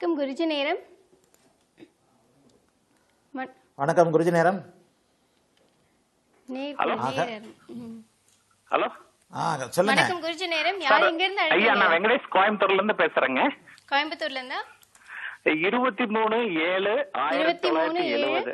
வணக்கம் குருஜி நேரம் ம- வணக்கம் குருஜி நேரம் நேர் ஹலோ. நேரம். ம். ஹலோ ஆ சொல்லுங்க வணக்கம் குருஜி நேரம் யார் எங்க இருந்து ஐயா நான் அழைக்கிறீங்க வெங்கடேஷ் கோயம்புத்தூர்ல இருந்து பேசுறேங்க கோயம்புத்தூர்ல இருந்தா இருபத்தி மூணு ஏழு ஆயிரத்தி 23 தொள்ளாயிரத்தி எழுபது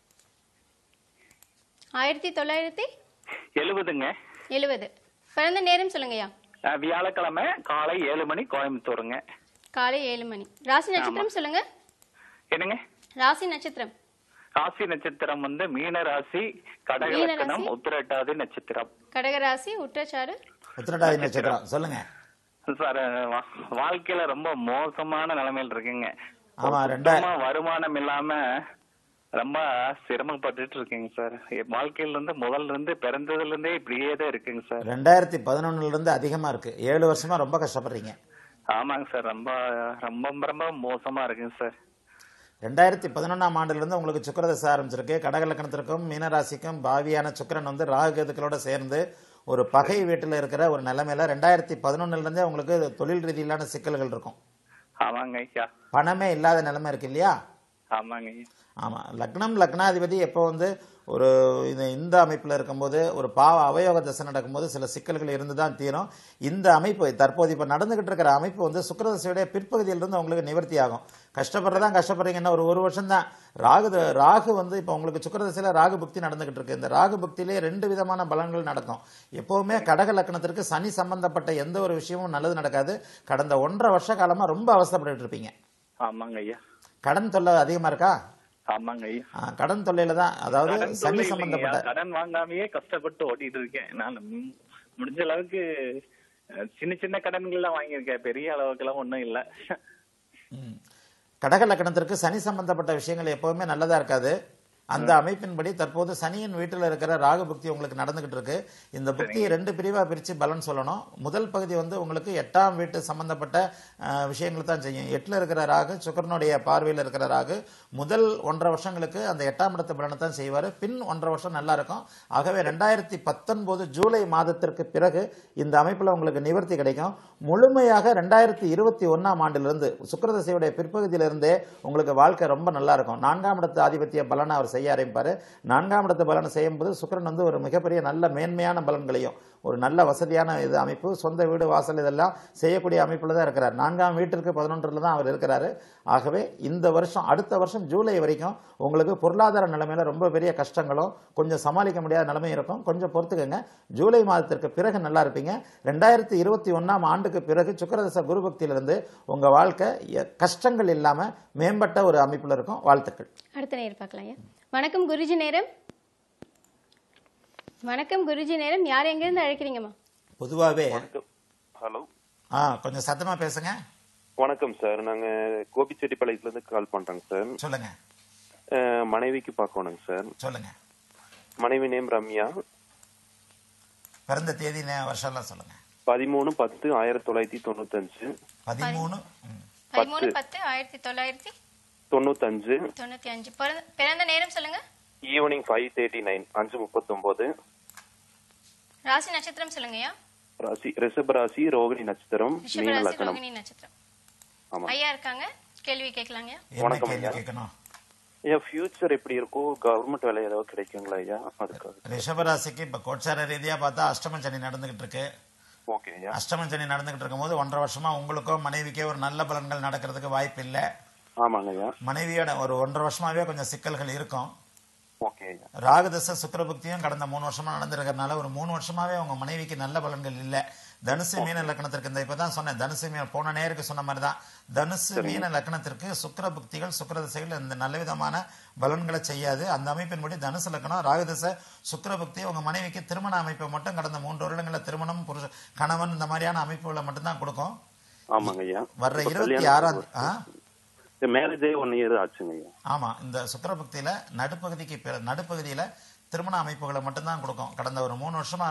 ஆயிரத்தி தொள்ளாயிரத்தி எழுபதுங்க எழுவது பிறந்த நேரம் சொல்லுங்கய்யா அஹ், வியாழக்கிழமை காலை ஏழு மணி கோயம்புத்தூருங்க காலை ஏழு மணி ராசி நட்சத்திரம் சொல்லுங்க என்னங்க ராசி நட்சத்திரம் ராசி நட்சத்திரம் வந்து மீன ராசி கடகலக்கணம் உத்திரட்டாதி நட்சத்திரம் கடகராசி உற்றச்சாறு உத்திரட்டாதி நட்சத்திரம் சொல்லுங்க சார் வா- வாழ்க்கையில ரொம்ப மோசமான நிலைமையில் இருக்குங்க ஆமா, ரெண்டா- சுத்தமா வருமானம் இல்லாம ரொம்ப சிரமப்பட்டுட்டு இருக்கேங்க சார் என் வாழ்க்கையில இருந்து முதல்ல இருந்து பிறந்ததுல இருந்தே இப்படியே தான் இருக்குங்க சார் ரெண்டாயிரத்தி பதினொன்னுல இருந்து அதிகமா இருக்கு ஏழு வருஷமா ரொம்ப கஷ்டப்படுறீங்க ஆமாங்க சார் ரொம்ப ரொம்ப ரொம்ப மோசமா இருக்குங்க சார் ரெண்டாயிரத்தி பதினொன்றாம் ஆண்டுலேருந்து உங்களுக்கு சுக்கிரதசை ஆரம்பிச்சிருக்கு கடகலக்கணத்திற்கும் மீனராசிக்கும் பாவியான சுக்கிரன் வந்து ராகு கேதுக்களோட சேர்ந்து ஒரு பகை வீட்டில் இருக்கிற ஒரு நிலைமையில ரெண்டாயிரத்தி பதினொன்னுலேருந்தே உங்களுக்கு தொழில் ரீதியிலான சிக்கல்கள் இருக்கும் ஆமாங்க ஐயா பணமே இல்லாத நிலைமை இருக்கு இல்லையா ஆமாங்க ஐயா ஆமாம் லக்னம் லக்னாதிபதி எப்போ வந்து ஒரு இந்த இந்த அமைப்பில் இருக்கும்போது ஒரு பாவ அவயோக தசை நடக்கும்போது சில சிக்கல்கள் இருந்து தான் தீரும் இந்த அமைப்பு தற்போது இப்போ நடந்துகிட்டு இருக்கிற அமைப்பு வந்து சுக்கிரதசையுடைய பிற்பகுதியிலிருந்து உங்களுக்கு நிவர்த்தி ஆகும் கஷ்டப்படுறதா கஷ்டப்படுறீங்கன்னா ஒரு ஒரு வருஷம் தான் ராகு த- ராகு வந்து இப்போ உங்களுக்கு சுக்கிரதசையில் ராகு புக்தி நடந்துகிட்டு இருக்கு இந்த ராகு புக்தியிலே ரெண்டு விதமான பலன்கள் நடக்கும் எப்போவுமே கடக லக்னத்திற்கு சனி சம்பந்தப்பட்ட எந்த ஒரு விஷயமும் நல்லது நடக்காது கடந்த ஒன்றரை வருஷ காலமாக ரொம்ப அவஸ்தைப்பட்டுட்டு இருப்பீங்க ஆமாங்க ஐயா கடன் தொல்லை அதிகமாக இருக்கா ஆமாங்க ஐயா ஆ, கடன் தொல்லையில தான் அதாவது கடன் சனி தொல்லை இல்லைங்க சம்பந்தப்பட்ட ஐயா. கடன் வாங்காமயே கஷ்டப்பட்டு ஓட்டிட்டு இருக்கேன் நான் ம், முடிஞ்ச அளவுக்கு அஹ், சின்ன சின்ன கடன்கள் எல்லாம் வாங்கியிருக்கேன் பெரிய அளவுக்கு எல்லாம் ஒண்ணும் இல்ல ம். கடக லக்கணத்திற்கு சனி சம்பந்தப்பட்ட விஷயங்கள் எப்பவுமே நல்லதா இருக்காது அந்த அமைப்பின்படி தற்போது சனியின் வீட்டில் இருக்கிற ராகு புக்தி உங்களுக்கு நடந்துகிட்டு இருக்கு இந்த புக்தியை ரெண்டு பிரிவா பிரிச்சு பலன் சொல்லணும் முதல் பகுதி வந்து உங்களுக்கு எட்டாம் வீட்டு சம்பந்தப்பட்ட அஹ், விஷயங்களை தான் செய்யும் எட்டுல இருக்கிற ராகு சுக்கரனுடைய பார்வையில் இருக்கிற ராகு முதல் ஒன்றரை வருஷங்களுக்கு அந்த எட்டாம் இடத்து பலனை தான் செய்வார் பின் ஒன்றரை வருஷம் நல்லா இருக்கும் ஆகவே ரெண்டாயிரத்தி பத்தொன்பது ஜூலை மாதத்திற்கு பிறகு இந்த அமைப்பில் உங்களுக்கு நிவர்த்தி கிடைக்கும் முழுமையாக ரெண்டாயிரத்தி இருபத்தி ஒன்னாம் ஆண்டிலிருந்து சுக்கிரதசையுடைய பிற்பகுதியிலிருந்தே உங்களுக்கு வாழ்க்கை ரொம்ப நல்லா இருக்கும் நான்காம் இடத்து ஆதிபத்திய பலனை அவர் செய்ய ஆரம்பிப்பார் நான்காம் இடத்து பலனை செய்யும்போது சுக்கிரன் வந்து ஒரு மிகப்பெரிய நல்ல மேன்மையான பலன்களையும் ஒரு நல்ல வசதியான இது அமைப்பு சொந்த வீடு வாசல் இதெல்லாம் செய்யக்கூடிய அமைப்பில் தான் இருக்கிறார் நான்காம் வீட்டிற்கு பதினொன்றில் தான் அவர் இருக்கிறாரு ஆகவே இந்த வருஷம் அடுத்த வருஷம் ஜூலை வரைக்கும் உங்களுக்கு பொருளாதார நிலைமையில ரொம்ப பெரிய கஷ்டங்களும் கொஞ்சம் சமாளிக்க முடியாத நிலைமையும் இருக்கும் கொஞ்சம் பொறுத்துக்கங்க ஜூலை மாதத்திற்கு பிறகு நல்லா இருப்பீங்க ரெண்டாயிரத்தி இருபத்தி ஒன்றாம் ஆண்டுக்கு பிறகு சுக்கரதச குரு பக்தியிலிருந்து உங்க வாழ்க்கை எ- கஷ்டங்கள் இல்லாம மேம்பட்ட ஒரு அமைப்புல இருக்கும் வாழ்த்துக்கள் அடுத்த நேரம் பார்க்கலாம் ஐயா வணக்கம் குருஜி நேரம் வணக்கம் குருஜி நேரம் யார் எங்க இருந்து அழைக்கிறீங்கம்மா பொதுவாகவே வணக்கம் ஹலோ ஆ கொஞ்சம் சத்தமா பேசுங்க வணக்கம் சார் நாங்க கோபிச்செட்டிப்பாளையத்துல இருந்து கால் பண்றோங்க சார் சொல்லுங்க அஹ், மனைவிக்கு பார்க்கணுங்க சார் சொல்லுங்க மனைவி நேம் ரம்யா பிறந்த தேதி நே- வருஷம்லாம் சொல்லுங்க பதிமூணு பத்து ஆயிரத்தி தொள்ளாயிரத்தி தொண்ணூத்தஞ்சு பதிமூணு ம். பதிமூணு பத்து ஆயிரத்தி தொள்ளாயிரத்தி தொண்ணூத்தஞ்சு தொண்ணூத்தி அஞ்சு பிறந்த- பிறந்த நேரம் சொல்லுங்க ஈவினிங் ஃபைவ் தேர்ட்டி நைன் அஞ்சு முப்பத்தொன்பது ராசி நட்சத்திரம் சொல்லுங்கய்யா ராசி ரிஷப ராசி ரோகிணி நட்சத்திரம் மீன ரிஷபராசி லக்னம் ரோகிணி நட்சத்திரம் ஆமா ஐயா இருக்காங்க கேள்வி கேட்கலாங்கய்யா என்ன வணக்கம் கேள்வி ஐயா. கேட்கணும் என் ஃபியூச்சர் எப்படி இருக்கும் கவர்மெண்ட் வேலை ஏதாவது கிடைக்குங்களா ஐயா அதுக்காக ரிஷபராசிக்கு இப்ப கோட்சார ரீதியா பார்த்தா அஷ்டம சனி நடந்துகிட்டு இருக்கு ஓகே ஐயா அஷ்டம சனி நடந்துகிட்டு இருக்கும்போது ஒன்றரை வருஷமா உங்களுக்கோ மனைவிக்கோ ஒரு நல்ல பலன்கள் நடக்கிறதுக்கு வாய்ப்பு இல்லை ஆமாங்க ஐயா மனைவியோட ஒரு ஒன்றரை வருஷமாவே கொஞ்சம் சிக்கல்கள் இருக்கும் ஓகே ஐயா ராகுதச சுக்கிரபுக்தியும் கடந்த மூணு வருஷமா நடந்திருக்கிறதுனால ஒரு மூணு வருஷமாவே உங்க மனைவிக்கு நல்ல பலன்கள் இல்ல தனுசு மீன லக்னத்திற்கு இந்த இப்பதான் சொன்னேன் தனுசு மீன போன நேருக்கு சொன்ன மாதிரி தான் தனுசு மீன லக்னத்திற்கு சுக்கிர புக்திகள் சுக்கிர திசைகள் இந்த நல்ல விதமான பலன்களை செய்யாது அந்த அமைப்பின்படி தனுசு லக்னம் ராகுதச சுக்கிர புக்தி உங்க மனைவிக்கு திருமண அமைப்பை மட்டும் கடந்த மூன்று வருடங்களில் திருமணம் புருஷ கணவன் இந்த மாதிரியான அமைப்புகளை மட்டும்தான் கொடுக்கும் ஆமாங்க ஐயா வர்ற இப்ப இருபத்தி கல்யாணம் ஆறாம் ஆ மேரேஜே ஒன் இயர் ஆச்சுங்க ஐயா ஆமா இந்த சுக்கிரபக்தியில நடுப்பகுதிக்கு பிற- நடுப்பகுதியில திருமண அமைப்புகளை மட்டும்தான் கொடுக்கும் கடந்த ஒரு மூணு வருஷமாவே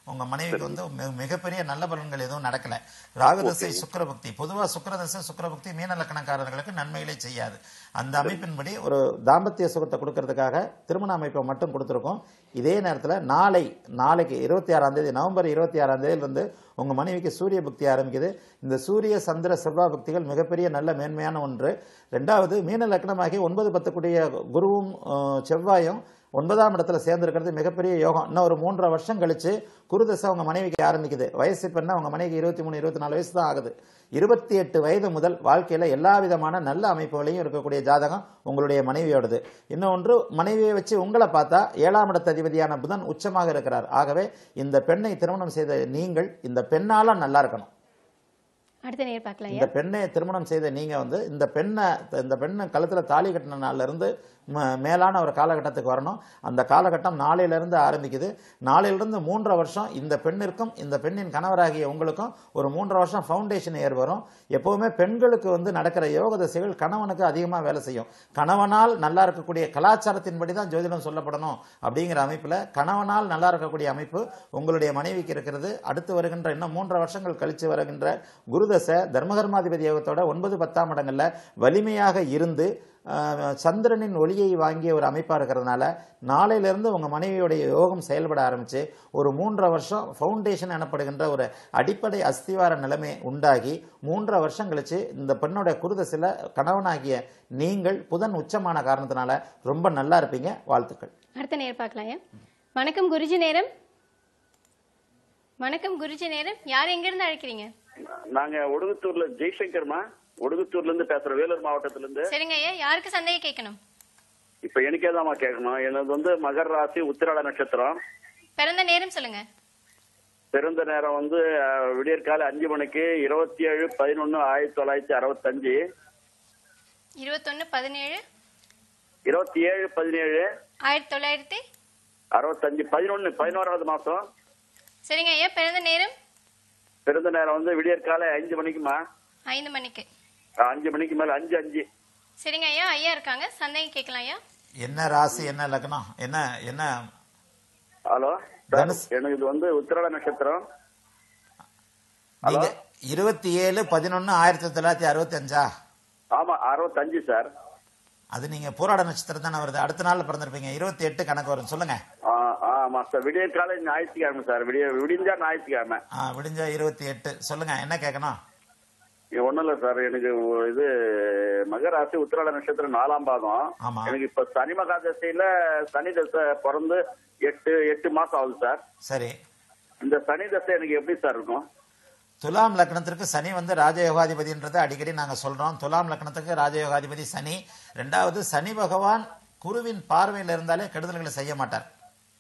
உங்க மனைவிக்கு வந்து மிக- மிகப்பெரிய நல்ல பலன்கள் எதுவும் நடக்கல ராகுதசை சுக்கிரபக்தி பொதுவா சுக்கிரதசை சுக்கிரபக்தி மீன லக்கணக்காரர்களுக்கு நன்மைகளை செய்யாது அந்த அமைப்பின்படி ஒரு தாம்பத்திய சுகத்தை கொடுக்கறதுக்காக திருமண அமைப்பை மட்டும் கொடுத்துருக்கோம் இதே நேரத்தில் நாளை நாளைக்கு இருபத்தி ஆறாம் தேதி நவம்பர் இருபத்தி ஆறாம் தேதியிலிருந்து உங்க மனைவிக்கு சூரிய பக்தி ஆரம்பிக்குது இந்த சூரிய சந்திர செவ்வாய் பக்திகள் மிகப்பெரிய நல்ல மேன்மையான ஒன்று ரெண்டாவது மீன லக்னமாகி ஒன்பது பத்துக்குடிய குருவும் அஹ், செவ்வாயும் ஒன்பதாம் இடத்துல சேர்ந்திருக்கிறது மிகப்பெரிய யோகம் இன்னும் ஒரு மூன்றரை வருஷம் கழிச்சு குருதசை உங்க மனைவிக்கு ஆரம்பிக்குது வயசு இப்ப என்ன உங்க மனைவிக்கு இருபத்தி மூணு இருபத்தி நாலு வயசு தான் ஆகுது இருபத்தி எட்டு வயது முதல் வாழ்க்கையில எல்லா விதமான நல்ல அமைப்புகளையும் இருக்கக்கூடிய ஜாதகம் உங்களுடைய மனைவியோடது இன்னொன்று மனைவியை வச்சு உங்களை பார்த்தா ஏழாம் இடத்த அதிபதியான புதன் உச்சமாக இருக்கிறார் ஆகவே இந்த பெண்ணை திருமணம் செய்த நீங்கள் இந்த பெண்ணால நல்லா இருக்கணும் அடுத்த நேர் பார்க்கலாம் ஐயா இந்த பெண்ணை திருமணம் செய்த நீங்க வந்து இந்த பெண்ணை இந்த பெண்ணை கழுத்துல தாலி கட்டின நாள்ல இருந்து ம- மேலான ஒரு காலகட்டத்துக்கு வரணும் அந்த காலகட்டம் நாளையில இருந்து ஆரம்பிக்குது நாளையிலிருந்து மூன்றரை வருஷம் இந்த பெண்ணிற்கும் இந்த பெண்ணின் கணவராகிய உங்களுக்கும் ஒரு மூன்றரை வருஷம் ஃபவுண்டேஷன் ஏர் வரும் எப்பவுமே பெண்களுக்கு வந்து நடக்கிற யோக திசைகள் கணவனுக்கு அதிகமாக வேலை செய்யும் கணவனால் நல்லா இருக்கக்கூடிய கலாச்சாரத்தின்படி தான் ஜோதிடம் சொல்லப்படணும் அப்படிங்கிற அமைப்புல கணவனால் நல்லா இருக்கக்கூடிய அமைப்பு உங்களுடைய மனைவிக்கு இருக்கிறது அடுத்து வருகின்ற இன்னும் மூன்றரை வருஷங்கள் கழிச்சு வருகின்ற குருதசை தர்மகர்மாதிபதி யோகத்தோட ஒன்பது பத்தாம் இடங்கள்ல வலிமையாக இருந்து ஆஹ், சந்திரனின் ஒளியை வாங்கிய ஒரு அமைப்பா இருக்கிறதுனால நாளையிலிருந்து உங்க மனைவியுடைய யோகம் செயல்பட ஆரம்பிச்சு ஒரு மூன்றரை வருஷம் ஃபவுண்டேஷன் எனப்படுகின்ற ஒரு அடிப்படை அஸ்திவார நிலைமை உண்டாகி மூன்றரை வருஷம் கழிச்சு இந்த பெண்ணோட குருதசில கணவனாகிய நீங்கள் புதன் உச்சமான காரணத்தினால ரொம்ப நல்லா இருப்பீங்க வாழ்த்துக்கள் அடுத்த நேர் பார்க்கலாம் ஐயா வணக்கம் குருஜி நேரம் வணக்கம் குருஜி நேரம் யார் எங்கிருந்து அழைக்கிறீங்க நாங்க ஒடுகுத்தூர்ல ஜெய்சங்கர்மா ஒடுகுத்தூர்ல இருந்து பேசுறோம் வேலூர் மாவட்டத்துல இருந்து சரிங்க ஐயா யாருக்கு சந்தேகம் கேட்கணும் இப்ப எனக்கே தான்மா கேட்கணும் எனது வந்து மகர ராசி உத்திராட நட்சத்திரம் பிறந்த நேரம் சொல்லுங்க பிறந்த நேரம் வந்து அஹ், விடியற்காலை அஞ்சு மணிக்கு இருபத்தி ஏழு பதினொன்னு ஆயிரத்தி தொள்ளாயிரத்தி அறுபத்தஞ்சு இருபத்தொன்னு பதினேழு இருபத்தி ஏழு பதினேழு ஆயிரத்தி தொள்ளாயிரத்தி அறுபத்தஞ்சு பதினொன்னு பதினோராவது மாசம் சரிங்க ஐயா பிறந்த நேரம் பிறந்த நேரம் வந்து விடியற்காலை அஞ்சு மணிக்குமா ஐந்து மணிக்கு அஹ், அஞ்சு மணிக்கு மேல அஞ்சு அஞ்சு சரிங்க ஐயா ஐயா இருக்காங்க சந்தேகம் கேட்கலாம் ஐயா என்ன ராசி என்ன லக்னம் என்ன என்ன ஹலோ சார் தனுஷ். எனக்கு இது வந்து உத்திராட நட்சத்திரம் நீங்க இருபத்தி ஏழு பதினொன்னு ஆயிரத்தி தொள்ளாயிரத்தி அறுபத்தி அஞ்சா ஆமா அறுபத்தஞ்சு சார் அது நீங்க போராட நட்சத்திரம் தானே வருது அடுத்த நாள்ல பிறந்திருப்பீங்க இருபத்தி எட்டு கணக்கு வரும் சொல்லுங்க ஆ, ஆமா சார் விடியற்காலை ஞாயிற்றுக்கிழமை சார் விடிய விடிஞ்சா ஞாயிற்றுக்கிழமை ஆ, விடிஞ்சா இருபத்தி எட்டு சொல்லுங்க என்ன கேட்கணும் இது ஒண்ணும் இல்ல சார் எனக்கு ஒ- இது மகராசி உத்திராட நட்சத்திரம் நாலாம் பாதம் ஆமா. எனக்கு இப்ப சனி மகா தசையில சனி தசை பிறந்து எட்டு எட்டு மாசம் ஆகுது சார் சரி இந்த சனி தசை எனக்கு எப்படி சார் இருக்கும் துலாம் லக்னத்திற்கு சனி வந்து ராஜயோகாதிபதின்றதை அடிக்கடி நாங்க சொல்றோம் துலாம் லக்னத்துக்கு ராஜயோகாதிபதி சனி ரெண்டாவது சனி பகவான் குருவின் பார்வையில் இருந்தாலே கெடுதல்களை செய்ய மாட்டார்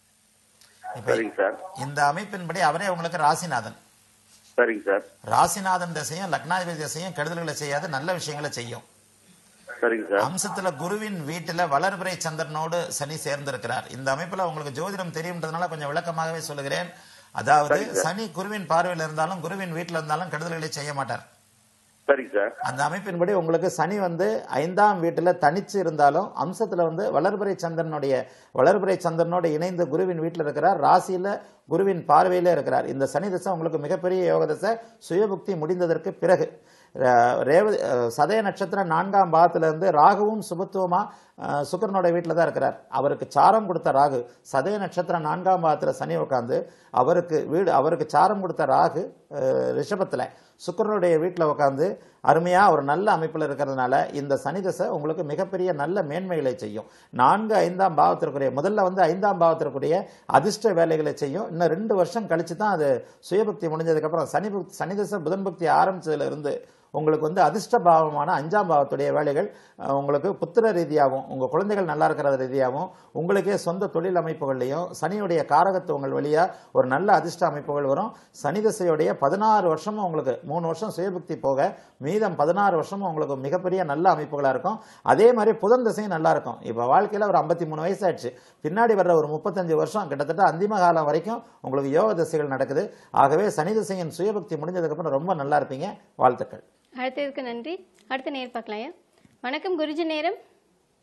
இப்ப சரிங்க சார் இந்த அமைப்பின்படி அவரே உங்களுக்கு ராசிநாதன் சரிங்க சார் ராசிநாதன் திசையும் லக்னாதிபதி திசையும் கெடுதல்களை செய்யாது நல்ல விஷயங்களை செய்யும் சரிங்க சார் அம்சத்துல குருவின் வீட்டுல வளர்பிறை சந்திரனோடு சனி சேர்ந்திருக்கிறார் இந்த அமைப்புல உங்களுக்கு ஜோதிடம் தெரியும்ன்றதுனால கொஞ்சம் விளக்கமாகவே சொல்லுகிறேன் அதாவது சனி குருவின் பார்வையில் இருந்தாலும் குருவின் வீட்டுல இருந்தாலும் கெடுதல்களை செய்ய மாட்டார் சரிங்க சார் அந்த அமைப்பின்படி உங்களுக்கு சனி வந்து ஐந்தாம் வீட்டுல தனிச்சு இருந்தாலும் அம்சத்துல வந்து வளர்பிறை சந்திரனுடைய வளர்பிறை சந்திரனோடு இணைந்து குருவின் வீட்டுல இருக்கிறார் ராசியில குருவின் பார்வையில இருக்கிறார் இந்த சனி தசை உங்களுக்கு மிகப்பெரிய யோக தசை சுயபுக்தி முடிந்ததற்கு பிறகு அஹ், ரேவதி அஹ், சதய நட்சத்திரம் நான்காம் பாகத்துல இருந்து ராகுவும் சுபத்துவமா அஹ், சுக்கிரனோட வீட்டில் தான் இருக்கிறார் அவருக்கு சாரம் கொடுத்த ராகு சதய நட்சத்திரம் நான்காம் பாகத்துல சனி உட்காந்து அவருக்கு வீடு அவருக்கு சாரம் கொடுத்த ராகு அஹ், ரிஷபத்துல சுக்கிரனுடைய வீட்டில் உட்காந்து அருமையா ஒரு நல்ல அமைப்பில் இருக்கிறதுனால இந்த சனி தசை உங்களுக்கு மிகப்பெரிய நல்ல மேன்மைகளை செய்யும் நான்கு ஐந்தாம் பாவத்திற்குரிய முதல்ல வந்து ஐந்தாம் பாவத்திற்குரிய அதிர்ஷ்ட வேலைகளை செய்யும் இன்னும் ரெண்டு வருஷம் கழிச்சு தான் அது சுயபக்தி முடிஞ்சதுக்கப்புறம் சனி புக்- சனி தசை புதன் பக்தி ஆரம்பிச்சதுல இருந்து உங்களுக்கு வந்து அதிர்ஷ்ட பாவமான அஞ்சாம் பாவத்துடைய வேலைகள் அஹ், உங்களுக்கு புத்திர ரீதியாகவும் உங்க குழந்தைகள் நல்லா இருக்கிறது ரீதியாகவும் உங்களுக்கே சொந்த தொழில் அமைப்புகள்லையும் சனியுடைய காரகத்துவங்கள் வழியா ஒரு நல்ல அதிர்ஷ்ட அமைப்புகள் வரும் சனி திசையுடைய பதினாறு வருஷமும் உங்களுக்கு மூணு வருஷம் சுயபக்தி போக மீதம் பதினாறு வருஷமும் உங்களுக்கு மிகப்பெரிய நல்ல அமைப்புகளா இருக்கும் அதே மாதிரி புதன் திசையும் நல்லா இருக்கும் இப்ப வாழ்க்கையில ஒரு ஐம்பத்தி மூணு வயசு ஆயிடுச்சு பின்னாடி வர்ற ஒரு முப்பத்தஞ்சு வருஷம் கிட்டத்தட்ட அந்திம காலம் வரைக்கும் உங்களுக்கு யோக திசைகள் நடக்குது ஆகவே சனி திசையின் சுயபக்தி முடிஞ்சதுக்கு அப்புறம் ரொம்ப நல்லா இருப்பீங்க வாழ்த்துக்கள் அடுத்ததுக்கு நன்றி அடுத்த நேர் பார்க்கலாம் ஐயா வணக்கம் குருஜி நேரம்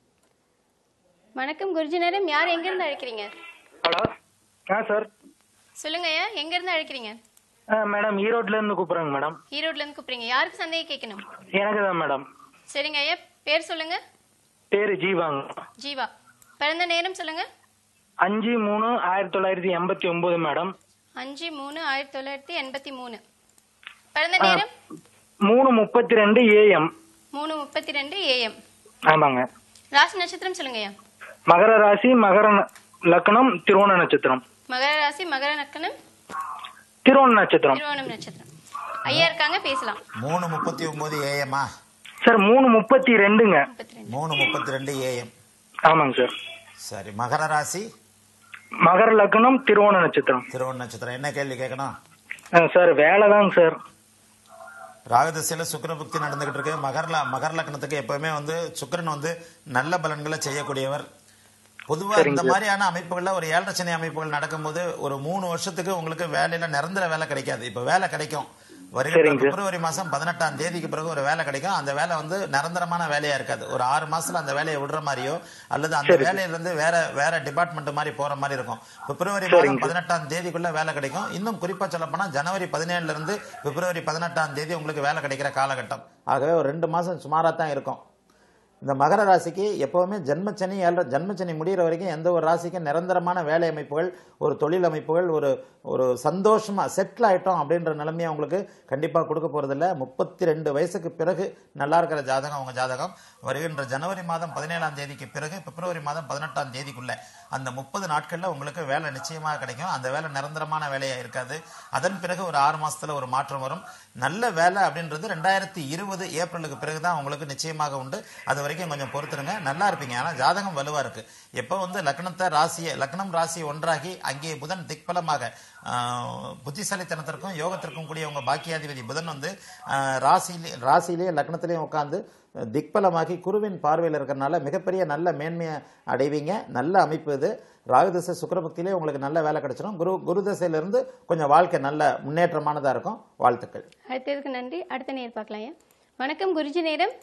வணக்கம் குருஜி நேரம் யார் எங்கிருந்து அழைக்கிறீங்க ஹலோ ஆ சார் சொல்லுங்க ஐயா எங்க இருந்து அழைக்கிறீங்க மேடம் ஈரோட்ல இருந்து கூப்பிடுறேங்க மேடம் ஈரோட்ல இருந்து கூப்பிடுறீங்க யாருக்கு சந்தேகம் கேட்கணும் எனக்கு தான் மேடம் சரிங்க ஐயா பேர் சொல்லுங்க பேரு ஜீவாங்க ஜீவா பிறந்த நேரம் சொல்லுங்க அஞ்சு மூணு ஆயிரத்தி தொள்ளாயிரத்தி எண்பத்தி ஒன்பது மேடம் அஞ்சு மூணு ஆயிரத்தி தொள்ளாயிரத்தி எண்பத்தி மூணு பிறந்த நேரம் மூணு முப்பத்தி ரெண்டு ஏஎம் மூணு முப்பத்தி ரெண்டு ஏஎம் ஆமாங்க ராசி நட்சத்திரம் சொல்லுங்க ஐயா மகர ராசி மகர ந- லக்னம் திருவோண நட்சத்திரம் மகர ராசி மகர நக்கனம் திருவோண நட்சத்திரம் திருவோணம் நட்சத்திரம் ஐயா இருக்காங்க பேசலாம் மூணு முப்பத்தி ஒன்பது ஏஎம்மா சார் மூணு முப்பத்தி ரெண்டுங்க முப்பத்தி ரெண்டு மூணு முப்பத்தி ரெண்டு ஏஎம் ஆமாங்க சார் சரி மகர ராசி மகர லக்னம் திருவோண நட்சத்திரம் திருவண்ண நட்சத்திரம் என்ன கேள்வி கேட்கணும் ஆ, சார் வேலை தாங்க சார் ராகதசையில சுக்கிர புக்தி நடந்துகிட்டு இருக்கு மகர்ல மகர லக்னத்துக்கு எப்பவுமே வந்து சுக்கிரன் வந்து நல்ல பலன்களை செய்யக்கூடியவர் பொதுவா இந்த மாதிரியான அமைப்புகள்ல ஒரு ஏழரை சனி அமைப்புகள் நடக்கும்போது ஒரு மூணு வருஷத்துக்கு உங்களுக்கு வேலையில நிரந்தர வேலை கிடைக்காது இப்ப வேலை கிடைக்கும் வருகின்ற சரிங்க. பிப்ரவரி மாசம் பதினெட்டாம் தேதிக்கு பிறகு ஒரு வேலை கிடைக்கும் அந்த வேலை வந்து நிரந்தரமான வேலையா இருக்காது ஒரு ஆறு மாசத்துல அந்த வேலையை விடுற மாதிரியோ அல்லது அந்த வேலையில இருந்து வேற வேற டிபார்ட்மெண்ட் மாதிரி போற மாதிரி இருக்கும் பிப்ரவரி மாதம் பதினெட்டாம் தேதிக்குள்ள வேலை கிடைக்கும் இன்னும் குறிப்பா சொல்ல போனா ஜனவரி பதினேழுல இருந்து பிப்ரவரி பதினெட்டாம் தேதி உங்களுக்கு வேலை கிடைக்கிற காலகட்டம் ஆகவே ஒரு ரெண்டு மாசம் சுமாரா தான் இருக்கும் இந்த மகர ராசிக்கு எப்பவுமே ஜென்மச்சனி ஏழரை ஜென்மச்சனி முடிகிற வரைக்கும் எந்த ஒரு ராசிக்கும் நிரந்தரமான வேலை அமைப்புகள் ஒரு தொழில் அமைப்புகள் ஒரு ஒரு சந்தோஷமா செட்டில் ஆயிட்டோம் அப்படின்ற நிலைமையை உங்களுக்கு கண்டிப்பாக கொடுக்க போறதில்ல முப்பத்தி ரெண்டு வயசுக்கு பிறகு நல்லா இருக்கிற ஜாதகம் உங்க ஜாதகம் வருகின்ற ஜனவரி மாதம் பதினேழாம் தேதிக்கு பிறகு பிப்ரவரி மாதம் பதினெட்டாம் தேதிக்குள்ள அந்த முப்பது நாட்கள்ல உங்களுக்கு வேலை நிச்சயமாக கிடைக்கும் அந்த வேலை நிரந்தரமான வேலையா இருக்காது அதன் பிறகு ஒரு ஆறு மாசத்துல ஒரு மாற்றம் வரும் நல்ல வேலை அப்படின்றது ரெண்டாயிரத்தி இருபது ஏப்ரலுக்கு பிறகுதான் உங்களுக்கு நிச்சயமாக உண்டு அது வரைக்கும் கொஞ்சம் பொறுத்துருங்க நல்லா இருப்பீங்க ஆனா ஜாதகம் வலுவா இருக்கு எப்போ வந்து லக்னத்தை ராசியை லக்னம் ராசி ஒன்றாகி அங்கே புதன் திக்பலமாக ஆஹ், புத்திசாலித்தனத்திற்கும் யோகத்திற்கும் கூடிய உங்க பாக்கியாதிபதி புதன் வந்து ஆஹ், ராசியிலே ராசியிலேயே லக்னத்திலேயும் உட்காந்து திக்பலமாகி குருவின் பார்வையில் இருக்கிறனால மிகப்பெரிய நல்ல மேன்மையை அடைவீங்க நல்ல அமைப்பு இது ராகுதசை சுக்கரபக்தியிலே உங்களுக்கு நல்ல வேலை கிடைச்சிடும் குரு குரு தசையிலிருந்து கொஞ்சம் வாழ்க்கை நல்ல முன்னேற்றமானதா இருக்கும் வாழ்த்துக்கள் அடுத்ததுக்கு நன்றி அடுத்த நேர் பார்க்கலாம் ஐயா வணக்கம் குருஜி நேரம்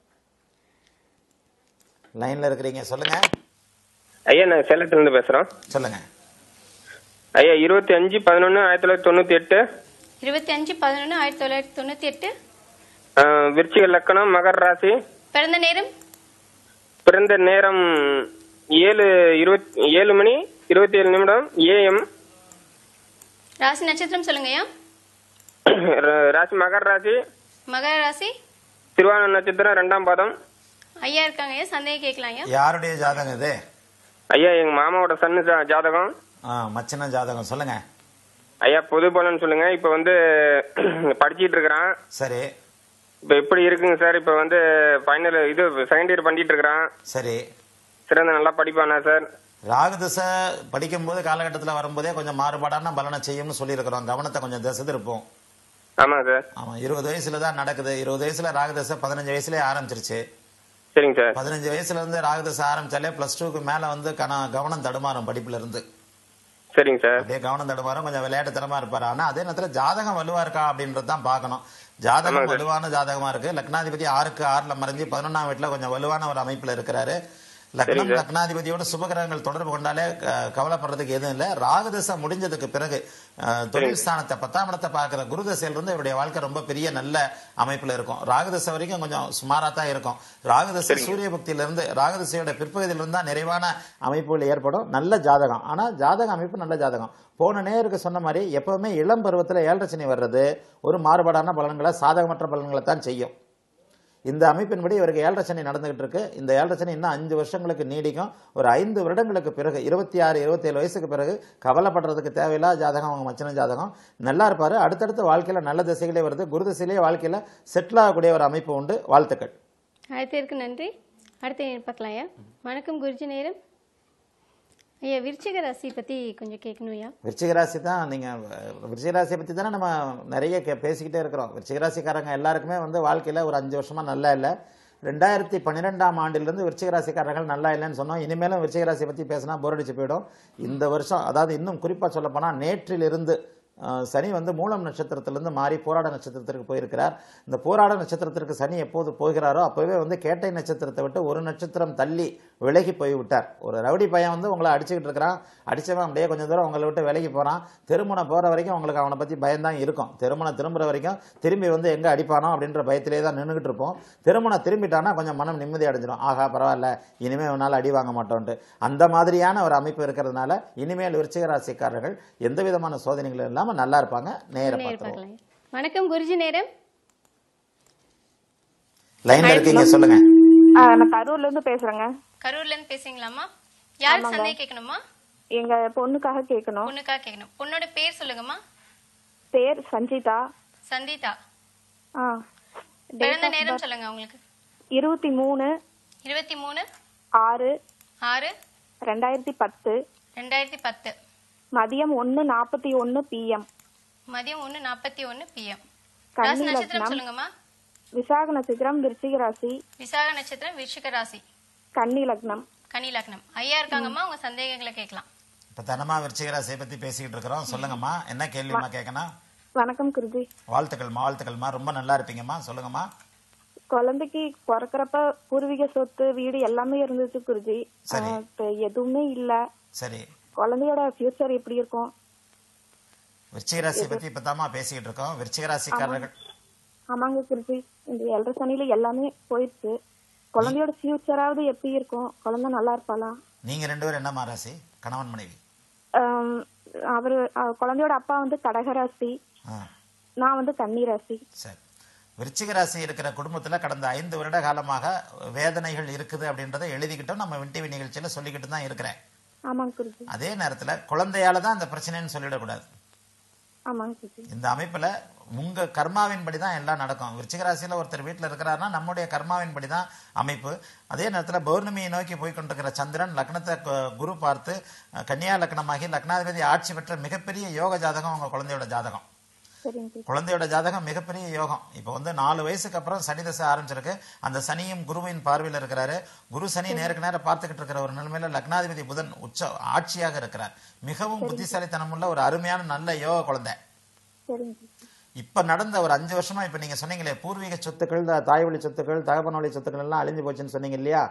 லைன்ல இருக்கிறீங்க சொல்லுங்க ஐயா நான் சேலத்துல இருந்து பேசுறோம் சொல்லுங்க ஐயா இருபத்தி அஞ்சு பதினொன்னு ஆயிரத்தி தொள்ளாயிரத்தி தொண்ணூத்தி எட்டு இருபத்தி அஞ்சு பதினொன்று ஆயிரத்தி தொள்ளாயிரத்தி தொண்ணூற்றி எட்டு ஆஹ், விருச்சிக லக்கணம் மகர ராசி பிறந்த நேரம் பிறந்த நேரம் ஏழு இருபத்தி ஏழு மணி இருபத்தி ஏழு நிமிடம் ஏஎம் ராசி நட்சத்திரம் சொல்லுங்க ஐயா ராசி மகர ராசி மகர ராசி திருவாரூர் நட்சத்திரம் ரெண்டாம் பாதம் ஐயா இருக்காங்க ஐயா சந்தேகம் கேட்கலாம் ஐயா யாருடைய ஜாதகம் இது ஐயா எங்க மாமாவோட சன்னு ஜா- ஜாதகம் ஆ, மச்சின ஜாதகம் சொல்லுங்க ஐயா பொது பலன் சொல்லுங்க இப்ப வந்து படிச்சிட்டு இருக்கிறான் சரி இப்ப எப்படி இருக்குங்க சார் இப்ப வந்து ஃபைனல் இது செகண்ட் இயர் பண்ணிட்டு இருக்கிறான் சரி சிறந்த நல்லா படிப்பானா சார் ராகு திசை படிக்கும்போது காலகட்டத்தில் வரும்போதே கொஞ்சம் மாறுபாடான பலனை செய்யும்னு சொல்லியிருக்கிறோம் கவனத்தை கொஞ்சம் திசை திருப்போம் ஆமாங்க சார் ஆமா இருபது வயசுல தான் நடக்குது இருபது வயசுல ராகு திசை பதினஞ்சு வயசுலயே ஆரம்பிச்சிருச்சு சரிங்க சார் பதினஞ்சு வயசுல இருந்து ராகு திசை ஆரம்பிச்சாலே பிளஸ் டூக்கு மேல வந்து கன கவனம் தடுமாறும் படிப்புல இருந்து சரிங்க சார் அப்படியே கவனம் தடுமாறும் கொஞ்சம் விளையாட்டுத்தனமா இருப்பாரு ஆனா அதே நேரத்துல ஜாதகம் வலுவா இருக்கா அப்படின்றது தான் பார்க்கணும் ஜாதகம் வலுவான ஜாதகமா இருக்கு லக்னாதிபதி ஆறுக்கு ஆறுல மறைஞ்சு பதினொன்னாம் வீட்டுல கொஞ்சம் வலுவான ஒரு அமைப்புல இருக்கிறாரு லக்னம் லக்னாதிபதியோட சுபகிரகங்கள் தொடர்பு கொண்டாலே க- கவலைப்படுறதுக்கு எதுவும் இல்லை ராகுதசை முடிஞ்சதுக்கு பிறகு அஹ், தொழில் ஸ்தானத்தை பத்தாம் இடத்தை பார்க்கிற குருதசையில இருந்து இவருடைய வாழ்க்கை ரொம்ப பெரிய நல்ல அமைப்புல இருக்கும் ராகுதசை வரைக்கும் கொஞ்சம் சுமாரா தான் இருக்கும் ராகுதசை சூரிய பக்தியில இருந்து ராகுதசையோட பிற்பகுதியில இருந்தா நிறைவான அமைப்புகள் ஏற்படும் நல்ல ஜாதகம் ஆனா ஜாதக அமைப்பு நல்ல ஜாதகம் போன நேருக்கு சொன்ன மாதிரி எப்பவுமே இளம் பருவத்துல ஏழரை சனி வர்றது ஒரு மாறுபாடான பலன்களை சாதகமற்ற பலன்களை தான் செய்யும் இந்த அமைப்பின்படி இவருக்கு ஏழரை சனி நடந்துகிட்டு இருக்கு இந்த ஏழரை சனி இன்னும் அஞ்சு வருஷங்களுக்கு நீடிக்கும் ஒரு ஐந்து வருடங்களுக்கு பிறகு இருபத்தி ஆறு இருபத்தேழு வயசுக்கு பிறகு கவலைப்படுறதுக்கு தேவையில்லாத ஜாதகம் அவங்க மச்சன ஜாதகம் நல்லா இருப்பாரு அடுத்தடுத்த வாழ்க்கையில நல்ல திசைகளே வருது குரு திசையிலேயே வாழ்க்கையில செட்டில் ஆகக்கூடிய ஒரு அமைப்பு உண்டு வாழ்த்துக்கள் அடுத்ததற்கு நன்றி அடுத்த நேர் பார்க்கலாம் ஐயா வணக்கம் குருஜி நேரம் ஐயா விருச்சிக ராசி பற்றி கொஞ்சம் கேட்கணும் ஐயா விருச்சிக ராசி தான் நீங்க அஹ், விருச்சிக ராசியை பத்தி தானே நம்ம நிறைய கே- பேசிக்கிட்டே இருக்கிறோம் விருச்சிக ராசிக்காரங்க எல்லாருக்குமே வந்து வாழ்க்கையில ஒரு அஞ்சு வருஷமா நல்லா இல்லை ரெண்டாயிரத்தி பன்னிரெண்டாம் ஆண்டிலிருந்து விருச்சிக ராசிக்காரர்கள் நல்லா இல்லைன்னு சொன்னோம் இனிமேலும் விருச்சிக ராசியை பத்தி பேசினா போர் அடிச்சு போயிடும் இந்த வருஷம் அதாவது இன்னும் குறிப்பா சொல்ல போனா நேற்றிலிருந்து அஹ், சனி வந்து மூலம் நட்சத்திரத்திலிருந்து மாறி போராட நட்சத்திரத்திற்கு போயிருக்கிறார் இந்த போராட நட்சத்திரத்திற்கு சனி எப்போது போகிறாரோ அப்போவே வந்து கேட்டை நட்சத்திரத்தை விட்டு ஒரு நட்சத்திரம் தள்ளி விலகி போய் விட்டார் ஒரு ரவுடி பையன் வந்து உங்களை அடிச்சுக்கிட்டு இருக்கிறான் அடிச்சவன் அப்படியே கொஞ்சம் தூரம் உங்களை விட்டு விலகி போகிறான் திருமணம் போகிற வரைக்கும் உங்களுக்கு அவனை பற்றி பயம்தான் இருக்கும் திருமணம் திரும்புற வரைக்கும் திரும்பி வந்து எங்கே அடிப்பானோ அப்படின்ற பயத்திலே தான் நின்றுக்கிட்டு இருப்போம் திருமணம் திரும்பிட்டானா கொஞ்சம் மனம் நிம்மதி அடைஞ்சிடும் ஆகா பரவாயில்ல இனிமேல் அவனால் அடி வாங்க மாட்டோன்ட்டு அந்த மாதிரியான ஒரு அமைப்பு இருக்கிறதுனால இனிமேல் விருச்சிக ராசிக்காரர்கள் எந்த விதமான சோதனைகளும் இல்லாமல் நல்லா இருப்பாங்க நேர நேர் பார்த்துருவோம் பார்க்கலாம் வணக்கம் குருஜி நேரம் லைன்ல இருக்கீங்க சொல்லுங்க ஆ, நான் கரூர்ல இருந்து பேசுறேங்க கரூர்ல இருந்து பேசுறீங்களாமா யாருக்கு சந்தேகம் கேட்கணுமா எங்க பொண்ணுக்காக கேட்கணும் பொண்ணுக்காக கேட்கணும் பொண்ணோட பேர் சொல்லுங்கம்மா பேர் சஞ்சிதா சந்தீதா ஆ பிறந்த நேரம் சொல்லுங்க உங்களுக்கு இருபத்தி மூணு இருபத்தி மூணு ஆறு ஆறு ரெண்டாயிரத்தி பத்து ரெண்டாயிரத்தி பத்து மதியம் ஒன்னு நாற்பத்தி ஒன்னு பிஎம் மதியம் ஒன்று நாற்பத்தி ஒன்று பிஎம் கன்னி ராசி நட்சத்திரம் லக்னம். சொல்லுங்கம்மா விசாக நட்சத்திரம் விருச்சிக ராசி விசாக நட்சத்திரம் விருச்சிக ராசி கன்னி லக்னம் கனி லக்னம் ஐயா இருக்காங்கம்மா உங்க சந்தேகங்களை கேட்கலாம் இப்போ தனமா விருச்சிக ராசியை பற்றி பேசிக்கிட்டு இருக்கிறோம் சொல்லுங்கம்மா என்ன கேள்விமா கேட்கணும் வணக்கம் குருஜி வாழ்த்துக்கள்மா வாழ்த்துக்கள்மா ரொம்ப நல்லா இருப்பீங்கம்மா சொல்லுங்கம்மா குழந்தைக்கு பிறக்கிறப்ப பூர்வீக சொத்து வீடு எல்லாமே இருந்துச்சு குருஜி சரி. ஆ, இப்ப எதுவுமே இல்ல சரி குழந்தையோட ஃபியூச்சர் எப்படி இருக்கும் விருச்சிக ராசியை பற்றி இப்போ தாம்மா பேசிக்கிட்டு இருக்கோம் விருச்சிக ராசிக்காரர்கள் ஆமாங்க குருஜி இந்த ஏழரை சனியில எல்லாமே போயிடுச்சு குழந்தையோட ஃபியூச்சராவது எப்படி இருக்கும் குழந்தை நல்லா இருப்பாளா நீங்க ரெண்டு பேரும் என்னம்மா ராசி கணவன் மனைவி ஆம், அவரு அஹ், குழந்தையோட அப்பா வந்து கடகராசி ஆ நான் வந்து கன்னிராசி சரி விருச்சிக ராசி இருக்கிற குடும்பத்துல கடந்த ஐந்து வருட காலமாக வேதனைகள் இருக்குது அப்படின்றத எழுதிக்கிட்டோம் நம்ம வின்டிவி நிகழ்ச்சியில சொல்லிக்கிட்டு தான் இருக்கிறேன் ஆமாங்க குருஜி அதே நேரத்துல குழந்தையால தான் அந்த பிரச்சனைன்னு சொல்லிடக்கூடாது ஆமாங்க குருஜி இந்த அமைப்புல உங்க கர்மாவின்படி தான் எல்லாம் நடக்கும் விருச்சிக ராசியில ஒருத்தர் வீட்டுல இருக்கிறாருன்னா நம்முடைய கர்மாவின்படி தான் அமைப்பு அதே நேரத்துல பௌர்ணமியை நோக்கி போய் கொண்டிருக்கிற சந்திரன் லக்னத்தை கு- குரு பார்த்து அஹ், கன்னியா லக்னமாகி லக்னாதிபதி ஆட்சி பெற்ற மிகப்பெரிய யோக ஜாதகம் உங்க குழந்தையோட ஜாதகம் சரிங்க குருஜி குழந்தையோட ஜாதகம் மிகப்பெரிய யோகம் இப்போ வந்து நாலு வயசுக்கு அப்புறம் சனி தசை ஆரம்பிச்சிருக்கு அந்த சனியும் குருவின் பார்வையில் இருக்கிறாரு குரு சனி நேருக்கு நேரம் பார்த்துக்கிட்டு இருக்கிற ஒரு நிலைமையில லக்னாதிபதி புதன் உச்ச ஆட்சியாக இருக்கிறார் மிகவும் புத்திசாலித்தனம் உள்ள ஒரு அருமையான நல்ல யோக குழந்தை சரிங்க குருஜி இப்ப நடந்த ஒரு அஞ்சு வருஷமா இப்ப நீங்க சொன்னீங்களே பூர்வீக சொத்துக்கள் த- தாய் வழி சொத்துக்கள் தகப்பன் வழி சொத்துக்கள் எல்லாம் அழிஞ்சு போச்சுன்னு சொன்னீங்க இல்லையா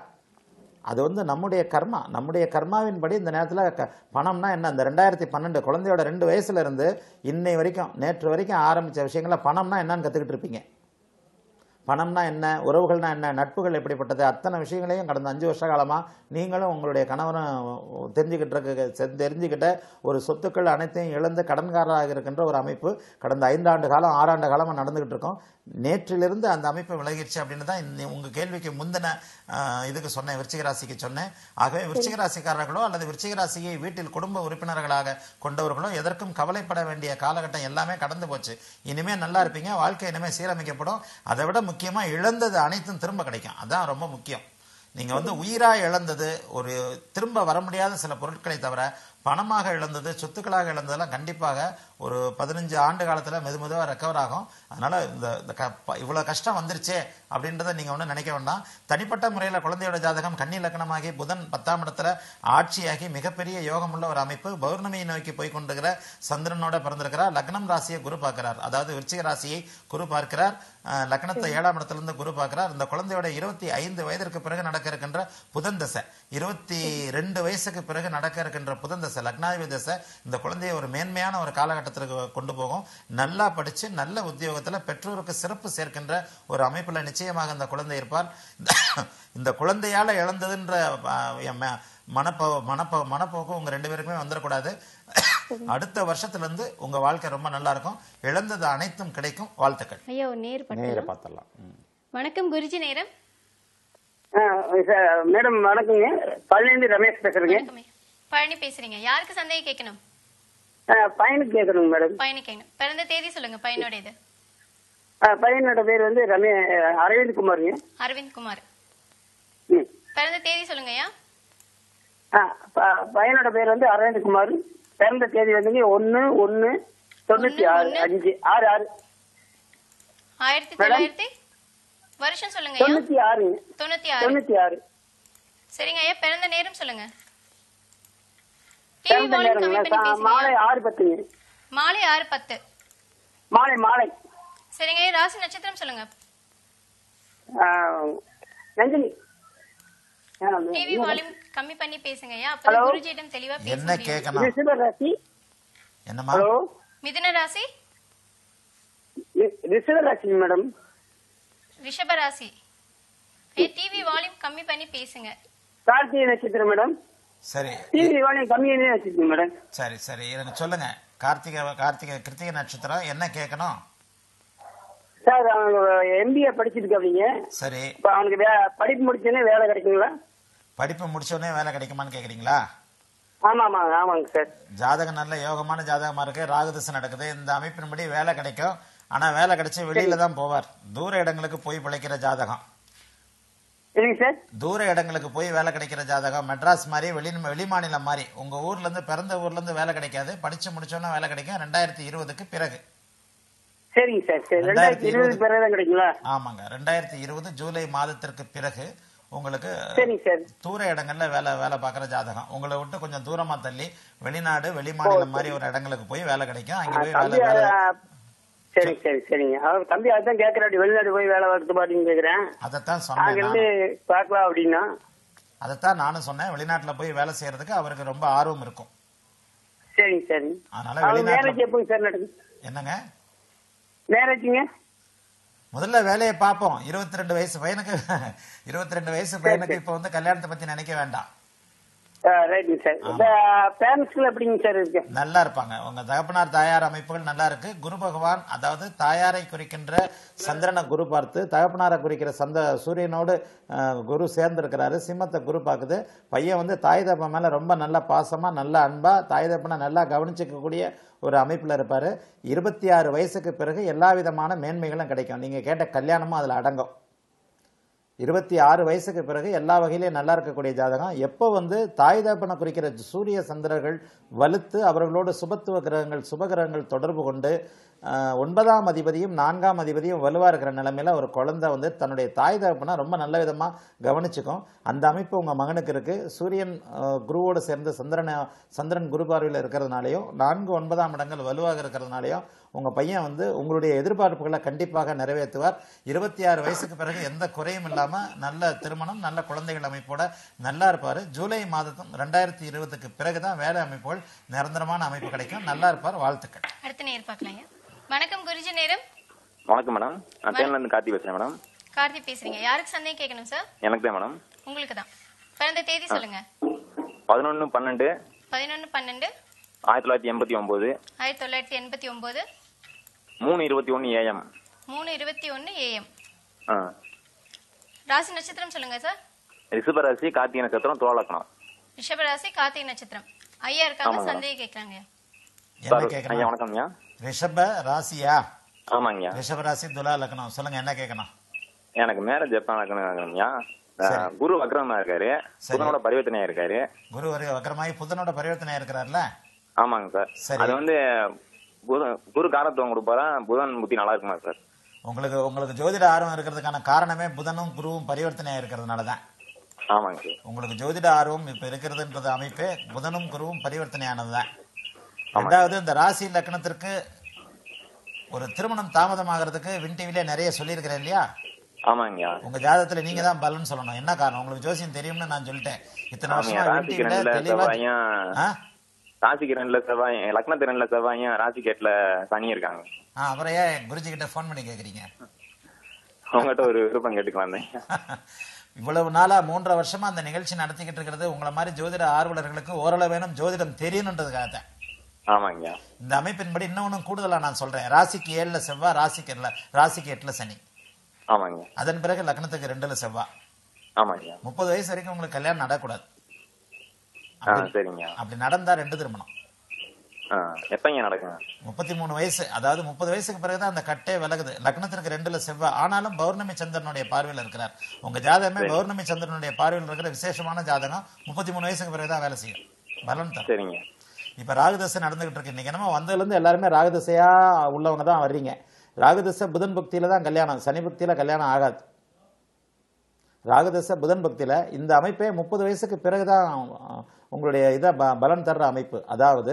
அது வந்து நம்முடைய கர்மா நம்முடைய கர்மாவின்படி இந்த நேரத்தில் க பணம்னா என்ன இந்த ரெண்டாயிரத்தி பன்னெண்டு குழந்தையோட ரெண்டு வயசுல இருந்து இன்னை வரைக்கும் நேற்று வரைக்கும் ஆரம்பிச்ச விஷயங்கள பணம்னா என்னன்னு கத்துக்கிட்டு இருப்பீங்க பணம்னா என்ன உறவுகள்னா என்ன நட்புகள் எப்படிப்பட்டது அத்தனை விஷயங்களையும் கடந்த அஞ்சு வருஷ காலமா நீங்களும் உங்களுடைய கணவரும் தெரிஞ்சுக்கிட்டு இருக்க தெரிஞ்சுக்கிட்ட ஒரு சொத்துக்கள் அனைத்தையும் இழந்து கடன்காரராக இருக்கின்ற ஒரு அமைப்பு கடந்த ஐந்தாண்டு காலம் ஆறாண்டு காலமா நடந்துகிட்டு இருக்கோம் நேற்றிலிருந்து அந்த அமைப்பு விலகிடுச்சு அப்படின்னு தான் இந்த- உங்க கேள்விக்கு முந்தின ஆஹ், இதுக்கு சொன்னேன் விருச்சிக ராசிக்கு சொன்னேன் ஆகவே விருச்சிக ராசிக்காரர்களோ அல்லது விருச்சிக ராசியை வீட்டில் குடும்ப உறுப்பினர்களாக கொண்டவர்களோ எதற்கும் கவலைப்பட வேண்டிய காலகட்டம் எல்லாமே கடந்து போச்சு இனிமே நல்லா இருப்பீங்க வாழ்க்கை இனிமே சீரமைக்கப்படும் அதை விட முக்கியமா இழந்தது அனைத்தும் திரும்ப கிடைக்கும் அதான் ரொம்ப முக்கியம் நீங்க வந்து உயிரா இழந்தது ஒரு திரும்ப வர முடியாத சில பொருட்களை தவிர பணமாக இழந்தது சொத்துக்களாக இழந்ததெல்லாம் கண்டிப்பாக ஒரு பதினஞ்சு ஆண்டு காலத்துல மெது மெதுவா ரெக்கவர் ஆகும் அதனால இந்த இந்த க- ப- இவ்வளவு கஷ்டம் வந்துருச்சே அப்படின்றத நீங்க ஒன்றும் நினைக்க வேண்டாம் தனிப்பட்ட முறையில் குழந்தையோட ஜாதகம் கன்னி லக்னமாகி புதன் பத்தாம் இடத்துல ஆட்சியாகி மிகப்பெரிய யோகமுள்ள ஒரு அமைப்பு பௌர்ணமியை நோக்கி போய் கொண்டிருக்கிற சந்திரனோட பிறந்திருக்கிறார் லக்னம் ராசியை குரு பார்க்கிறார் அதாவது விருச்சிக ராசியை குரு பார்க்கிறார் அஹ், லக்னத்தை ஏழாம் இடத்துல இருந்து குரு பார்க்கிறார் இந்த குழந்தையோட இருபத்தி ஐந்து வயதிற்கு பிறகு நடக்க இருக்கின்ற புதன் தசை இருபத்தி ரெண்டு வயசுக்கு பிறகு நடக்க இருக்கின்ற புதன் தசை லக்னாதிபதி தசை இந்த குழந்தையை ஒரு மேன்மையான ஒரு காலகட்டத்திற்கு கொண்டு போகும் நல்லா படிச்சு நல்ல உத்தியோகத்துல பெற்றோருக்கு சிறப்பு சேர்க்கின்ற ஒரு அமைப்புல நிச்சயமாக இந்த குழந்தை இருப்பார் இந்த- இந்த குழந்தையால இழந்ததுன்ற அஹ், என் ம- மனப்போ மனப்போ மனப்போக்கு உங்க ரெண்டு பேருக்குமே வந்துடக்கூடாது அடுத்த வருஷத்துல இருந்து உங்க வாழ்க்கை ரொம்ப நல்லா இருக்கும் இழந்தது அனைத்தும் கிடைக்கும் வாழ்த்துக்கள் ஐயா ஒரு நேர் நேர பட்டலாம் பார்த்தலாம் ம். வணக்கம் குருஜி நேரம் மேடம் வணக்கங்க பழனிலேருந்து ரமேஷ் பேசுறேங்க வணக்கம் ஐயா. பழனி பேசுறீங்க யாருக்கு சந்தேகம் கேட்கணும் ஆ, பையனுக்கு கேட்கணுங்க மேடம் பையனு கேட்கணும் பிறந்த தேதி சொல்லுங்க பையனோட இது ஆ, பையனோட பேர் வந்து ரமே அரவிந்த் குமாருங்க அரவிந்த் குமார் ம். பிறந்த தேதி சொல்லுங்க ஐயா ஆ, ப- பையனோட பேர் வந்து அரவிந்த் குமார் பிறந்த தேதி வந்துங்க ஒன்னு ஒன்னு தொண்ணூத்தி ஒண்ணு, ஆறு ஒண்ணு. அஞ்சு ஆறு ஆறு ஆயிரத்தி மேடம்? தொள்ளாயிரத்தி வருஷம் சொல்லுங்க ஐயா தொண்ணூத்தி ஆறுங்க தொண்ணூத்தி ஆறு தொண்ணூத்தி ஆறு சரிங்க ஐயா பிறந்த நேரம் சொல்லுங்க டிவி பிறந்த வால்யூம் கம்மி நேரங்களா பண்ணி சா- மாலை பேசுங்க ஆறு பத்துங்க மாலை ஆறு பத்து மாலை மாலை சரிங்க ராசி நட்சத்திரம் சொல்லுங்க ஆஹ், நந்தினி ஆஹ், டிவி வால்யூம் கம்மி பண்ணி பேசுங்க ஐயா அப்பதான் Hello? குருஜியிடம் தெளிவா பேச என்ன முடியும் கேட்கணும் ரிஷப ராசி என்னம்மா ஹலோ மிதுன ராசி ரி- ரிஷப ராசி மேடம் ரிஷப ராசி ஐயா டிவி வால்யூம் கம்மி பண்ணி பேசுங்க கார்த்திகை நட்சத்திரம் மேடம் சரி டிவி வாணியம் கம்மியாக வச்சிருக்கீங்க மேடம் சரி சரி எனக்கு சொல்லுங்க கார்த்திகை கார்த்திகை கிருத்திகை நட்சத்திரம் என்ன கேட்கணும் சார் அவங்க எம்பிஏ படிச்சிருக்காங்க சரி இப்போ அவனுக்கு வே படிப்பு முடிச்சோன்னே வேலை கிடைக்குங்களா படிப்பு முடிச்ச உடனே வேலை கிடைக்குமான்னு கேக்குறீங்களா ஆமா ஆமா ஆமாங்க சார் ஜாதகம் நல்ல யோகமான ஜாதகமா இருக்கு ராகுதிசை நடக்குது இந்த அமைப்பின்படி வேலை கிடைக்கும் ஆனா வேலை கிடைச்சு வெளியில தான் போவார் தூர இடங்களுக்கு போய் பிழைக்கிற ஜாதகம் சரிங்க சார் தூர இடங்களுக்கு போய் வேலை கிடைக்கிற ஜாதகம் மெட்ராஸ் மாதிரி வெளி வெளிமாநிலம் மாதிரி உங்க ஊர்ல இருந்து பிறந்த ஊர்ல இருந்து வேலை கிடைக்காது படிச்சு முடிச்சோன்னா வேலை கிடைக்கும் ரெண்டாயிரத்தி இருபதுக்கு பிறகு சரிங்க சார் சரி ரெண்டாயிரத்தி இருபது பிறகு தான் கிடைக்குங்களா ஆமாங்க ரெண்டாயிரத்தி இருபது ஜூலை மாதத்திற்கு பிறகு உங்களுக்கு சரிங்க சார் தூர இடங்கள்ல வேலை வேலை பார்க்குற ஜாதகம் உங்களை விட்டு கொஞ்சம் தூரமா தள்ளி வெளிநாடு வெளிமாநிலம் மாதிரி ஒரு இடங்களுக்கு போய் வேலை கிடைக்கும் அங்க போய் வேலை தம்பி வேலை ஆ, சரி சரி சரிங்க அவர் தம்பி அதான் கேட்கறாடி வெளிநாடு போய் வேலை பார்த்து பாட்டின்னு கேட்குறேன் அதைத்தான் அங்க சொன்னேன் இருந்து நானும். பார்க்கலாம் அப்படின்னா அதைத்தான் நானும் சொன்னேன் வெளிநாட்டுல போய் வேலை செய்யறதுக்கு அவருக்கு ரொம்ப ஆர்வம் இருக்கும் சரிங்க சரி அதனால அவர் வெளிநாட்டுல மேரேஜ் எப்போங்க சார் நடக்குது என்னங்க மேரேஜுங்க முதல்ல வேலையை பார்ப்போம் இருபத்தி ரெண்டு வயசு பையனுக்கு இருபத்தி ரெண்டு வயசு பையனுக்கு இப்ப வந்து கல்யாணத்தை பத்தி நினைக்க வேண்டாம் ரைட்டுங்க சார் இந்த பேரண்ட்ஸ்க்குள்ள எப்படிங்க சார் இருக்கு நல்லா இருப்பாங்க உங்க தகப்பனார் தாயார் அமைப்புகள் நல்லா இருக்கு குரு பகவான் அதாவது தாயாரை குறிக்கின்ற சந்திரனை குரு பார்த்து தகப்பனாரை குறிக்கிற சந்த சூரியனோடு அஹ், குரு சேர்ந்திருக்கிறாரு சிம்மத்தை குரு பார்க்குது பையன் வந்து தாய் தகப்பன் மேல ரொம்ப நல்ல பாசமா நல்ல அன்பா தாய் தகப்பனை நல்லா கவனிச்சுக்கக்கூடிய ஒரு அமைப்புல இருப்பாரு இருபத்தி ஆறு வயசுக்கு பிறகு எல்லா விதமான மேன்மைகளும் கிடைக்கும் நீங்க கேட்ட கல்யாணமும் அதுல அடங்கும் இருபத்தி ஆறு வயசுக்கு பிறகு எல்லா வகையிலையும் நல்லா இருக்கக்கூடிய ஜாதகம் எப்போ வந்து தாய் தகப்பனை குறிக்கிற சூரிய சந்திரர்கள் வலுத்து அவர்களோடு சுபத்துவ கிரகங்கள் சுபகிரகங்கள் தொடர்பு கொண்டு ஆஹ், ஒன்பதாம் அதிபதியும் நான்காம் அதிபதியும் வலுவா இருக்கிற நிலைமையில ஒரு குழந்தை வந்து தன்னுடைய தாய் தகப்பனை ரொம்ப நல்ல விதமா கவனிச்சுக்கும் அந்த அமைப்பு உங்க மகனுக்கு இருக்கு சூரியன் ஆஹ், குருவோடு சேர்ந்து சந்திரன் சந்திரன் குரு பார்வையில் இருக்கிறதுனாலையும் நான்கு ஒன்பதாம் இடங்கள் வலுவாக இருக்கிறதுனாலையும் உங்க பையன் வந்து உங்களுடைய எதிர்பார்ப்புகளை கண்டிப்பாக நிறைவேற்றுவார் இருபத்தி ஆறு வயசுக்கு பிறகு எந்த குறையும் இல்லாம நல்ல திருமணம் நல்ல குழந்தைகள் அமைப்போட நல்லா இருப்பாரு ஜூலை மாதத்தும் ரெண்டாயிரத்தி இருபதுக்கு பிறகுதான் வேலை அமைப்புகள் நிரந்தரமான அமைப்பு கிடைக்கும் நல்லா இருப்பார் வாழ்த்துக்கள் அடுத்த நேர் பார்க்கலாம் ஐயா வணக்கம் குருஜி நேரம் வணக்கம் மேடம் நான் தேனில இருந்து கார்த்தி பேசுறேன் மேடம் கார்த்தி பேசுறீங்க யாருக்கு சந்தேகம் கேட்கணும் சார் எனக்கு தான் மேடம் உங்களுக்கு தான் பிறந்த தேதி சொல்லுங்க பதினொன்னு பன்னெண்டு பதினொன்று பன்னெண்டு ஆயிரத்தி தொள்ளாயிரத்தி எண்பத்தி ஒன்பது ஆயிரத்தி தொள்ளாயிரத்தி எண்பத்தி ஒன்பது மூணு இருபத்தி ஒன்னு ஏஎம் மூணு இருபத்தி ஒன்று ஏஎம் ஆ ராசி நட்சத்திரம் சொல்லுங்க சார் ரிஷபராசி கார்த்திகை நட்சத்திரம் துவாலக்கணம் ரிஷபராசி கார்த்திகை நட்சத்திரம் ஐயா இருக்காங்க ஆமாங்க. சந்தேகம் கேட்கறாங்க என்ன சார் ஐயா கேட்கணும் வணக்கம் ஐயா ரிஷப ராசியா ஆமாங்கய்யா ரிஷப ராசி துலா லக்னம் சொல்லுங்க என்ன கேட்கணும் எனக்கு மேரேஜ் எப்ப நடக்கணுங்கய்யா சரி. குரு வக்ரமா இருக்காரு சரி. புதனோட பரிவர்த்தனையா இருக்காரு குரு வரை வக்கரமாகி புதனோட பரிவர்த்தனை இருக்கிறார்ல ஆமாங்க சார் சரி. அது வந்து புதன் குரு காரத்துவம் கொடுப்பாரா புதன் புத்தி நல்லா இருக்குமா சார் உங்களுக்கு உங்களுக்கு ஜோதிட ஆர்வம் இருக்கிறதுக்கான காரணமே புதனும் குருவும் பரிவர்த்தனையா இருக்கிறதுனால தான் ஆமாங்க சார் உங்களுக்கு ஜோதிட ஆர்வம் இப்ப இருக்கிறதுன்றது அமைப்பே புதனும் குருவும் பரிவர்த்தனையானதுதான் ரெண்டாவது இந்த ராசி லக்னத்திற்கு ஒரு திருமணம் தாமதமாகிறதுக்கு வின் டிவிலே நிறைய சொல்லியிருக்கிறேன் இல்லையா ஆமாங்கய்யா உங்க ஜாதகத்துல நீங்க தான் பலன் சொல்லணும் என்ன காரணம் உங்களுக்கு ஜோசியம் தெரியும்னு நான் சொல்லிட்டேன் இத்தனை ஆமாங்க வருஷமா வின் ராசிக்கு டிவில ரெண்டுல தெளிவா செவ்வாயும் ஆ? ராசிக்கு ரெண்டுல செவ்வாய் லக்னத்து ரெண்டுல செவ்வாயும் ராசிக்கு எட்டுல சனி இருக்காங்க ஆ, அப்புறம் ஏன் குருஜி கிட்ட ஃபோன் பண்ணி கேக்குறீங்க உங்ககிட்ட ஒரு விருப்பம் கேட்டுக்க வந்தேன் இவ்வளவு நாளா மூன்றரை வருஷமா அந்த நிகழ்ச்சி நடத்திக்கிட்டு இருக்கிறது உங்களை மாதிரி ஜோதிட ஆர்வலர்களுக்கு ஓரளவேனும் ஜோதிடம் தெரியணுன்றதுக்காக தான் ஆமாங்கய்யா இந்த அமைப்பின்படி இன்னொன்னும் கூடுதலா நான் சொல்றேன் ராசிக்கு ஏழுல செவ்வாய் ராசிக்கு எட்டுல ராசிக்கு எட்டுல சனி ஆமாங்க அதன் பிறகு லக்னத்துக்கு ரெண்டுல செவ்வாய் ஆமாங்கய்யா முப்பது வயசு வரைக்கும் உங்களுக்கு கல்யாணம் நடக்கூடாது ஆ சரிங்க அப்படி நடந்தா ரெண்டு திருமணம் ஆ எப்பங்க நடக்குங்க முப்பத்தி மூணு வயசு அதாவது முப்பது வயசுக்கு பிறகுதான் அந்த கட்டே விலகுது லக்னத்திற்கு ரெண்டுல செவ்வாய் ஆனாலும் பௌர்ணமி சந்திரனுடைய பார்வையில் இருக்கிறார் உங்க ஜாதகமே பௌர்ணமி சந்திரனுடைய பார்வையில் இருக்கிற விசேஷமான ஜாதகம் முப்பத்தி மூணு வயசுக்கு பிறகுதான் வேலை செய்யும் பலன் தரும் சரிங்க இப்ப ராகுதசை நடந்துகிட்டு இருக்கு இன்னைக்கு என்னமோ வந்ததுல இருந்து எல்லாருமே ராகுதசையா உள்ளவங்க தான் வர்றீங்க ராகுதசை புதன் பக்தியில தான் கல்யாணம் சனி பக்தியில கல்யாணம் ஆகாது ராகுதசை புதன் பக்தியில இந்த அமைப்பே முப்பது வயசுக்கு பிறகுதான் அஹ், உங்களுடைய இதை ப- பலன் தர்ற அமைப்பு அதாவது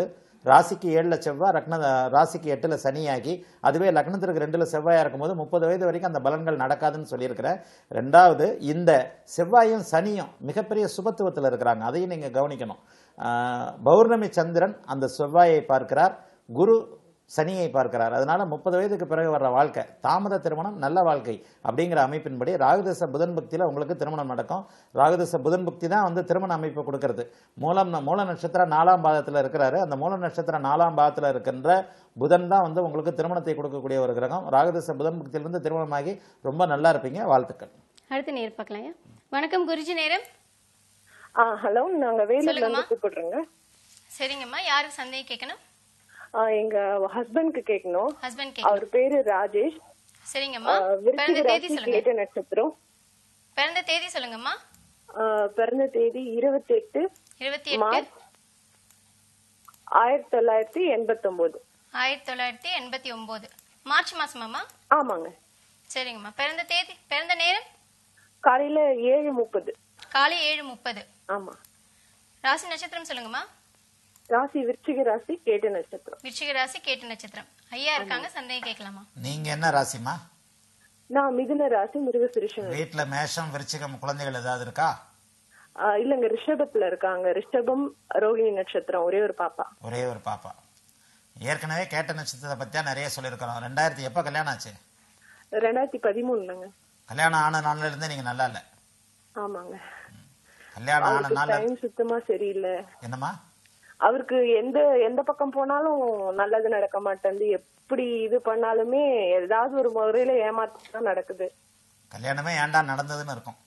ராசிக்கு ஏழுல செவ்வாய் ரக்ன ராசிக்கு எட்டுல சனியாகி அதுவே லக்னத்திற்கு ரெண்டுல செவ்வாயா இருக்கும்போது முப்பது வயது வரைக்கும் அந்த பலன்கள் நடக்காதுன்னு சொல்லியிருக்கிறேன் ரெண்டாவது இந்த செவ்வாயும் சனியும் மிகப்பெரிய சுபத்துவத்தில் இருக்கிறாங்க அதையும் நீங்க கவனிக்கணும் ஆஹ், பௌர்ணமி சந்திரன் அந்த செவ்வாயை பார்க்கிறார் குரு சனியை பார்க்கிறார் அதனால முப்பது வயதுக்கு பிறகு வர்ற வாழ்க்கை தாமத திருமணம் நல்ல வாழ்க்கை அப்படிங்கிற அமைப்பின்படி ராகுதச புதன் பக்தியில் உங்களுக்கு திருமணம் நடக்கும் ராகுதச புதன் பக்தி தான் வந்து திருமண அமைப்பு கொடுக்கறது மூலம் மூல நட்சத்திரம் நாலாம் பாதத்தில் இருக்கிறாரு அந்த மூல நட்சத்திரம் நாலாம் பாதத்தில் இருக்கின்ற புதன் தான் வந்து உங்களுக்கு திருமணத்தை கொடுக்கக்கூடிய ஒரு கிரகம் ராகுதச புதன் பக்தியிலிருந்து திருமணமாகி ரொம்ப நல்லா இருப்பீங்க வாழ்த்துக்கள் அடுத்து நேர் பார்க்கலாம்யா வணக்கம் குருஜி நேரம் ஆ ஹலோ நாங்க வேலூர்ல சொல்லுங்கம்மா. இருந்து கூப்பிடுறோங்க சரிங்கம்மா யாருக்கு சந்தேகம் கேட்கணும் ஆ, எங்க ஹஸ்பண்ட்க்கு கேட்கணும் ஹஸ்பண்ட் அவர் கேட்கணும் பேரு ராஜேஷ் சரிங்கம்மா ஆ, பிறந்த விருச்சிக தேதி ராசி சொல்லுங்க கேட்ட நட்சத்திரம் பிறந்த தேதி சொல்லுங்கம்மா ஆ, பிறந்த தேதி இருபத்தி எட்டு இருபத்தி எட்டு மார்ச் ஆயிரத்தி தொள்ளாயிரத்தி எண்பத்தி ஒன்பது ஆயிரத்தி தொள்ளாயிரத்தி எண்பத்தி ஒன்பது மார்ச் மாசமாம்மா ஆமாங்க சரிங்கம்மா பிறந்த தேதி பிறந்த நேரம் காலையில ஏழு முப்பது காலை ஏழு முப்பது ஆமா ராசி நட்சத்திரம் சொல்லுங்கம்மா ராசி விருச்சிக ராசி கேட்ட நட்சத்திரம் விருச்சிக ராசி கேட்டு நட்சத்திரம் ஐயா இருக்காங்க சந்தேகம் கேட்கலாமா நீங்க என்ன ராசிமா நான் மிதுன ராசி மிருகசுரிஷன் வீட்டுல மேஷம் விருச்சிகம் குழந்தைகள் ஏதாவது இருக்கா ஆ, இல்லங்க ரிஷபத்துல இருக்காங்க ரிஷபம் ரோகிணி நட்சத்திரம் ஒரே ஒரு பாப்பா ஒரே ஒரு பாப்பா ஏற்கனவே கேட்ட நட்சத்திரத்தை பத்தியா நிறைய சொல்லியிருக்கிறோம் ரெண்டாயிரத்தி எப்போ கல்யாணம் ஆச்சு ரெண்டாயிரத்தி பதிமூணுலங்க கல்யாணம் ஆன நாள்ல இருந்தே நீங்க நல்லா இல்ல ஆமாங்க கல்யாணம் ஆன அவருக்கு நாள்ல டைம் சுத்தமா சரியில்லை என்னம்மா அவருக்கு எந்த எந்த பக்கம் போனாலும் நல்லது நடக்க மாட்டேங்குது எப்படி இது பண்ணாலுமே ஏதாவது ஒரு முறையில ஏமாற்றம் தான் நடக்குது கல்யாணமே ஏன்டா நடந்ததுன்னு இருக்கும்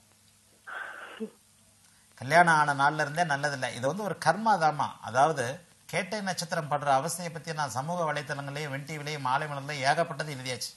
கல்யாணம் ஆன நாள்ல இருந்தே நல்லதில்லை இது வந்து ஒரு கர்மா தாமா அதாவது கேட்டை நட்சத்திரம் படுற அவஸ்தையை பத்தி நான் சமூக வலைத்தளங்களையும் வென் டிவிலையும் மாலை மலர்லையும் ஏகப்பட்டது எழுதியாச்சு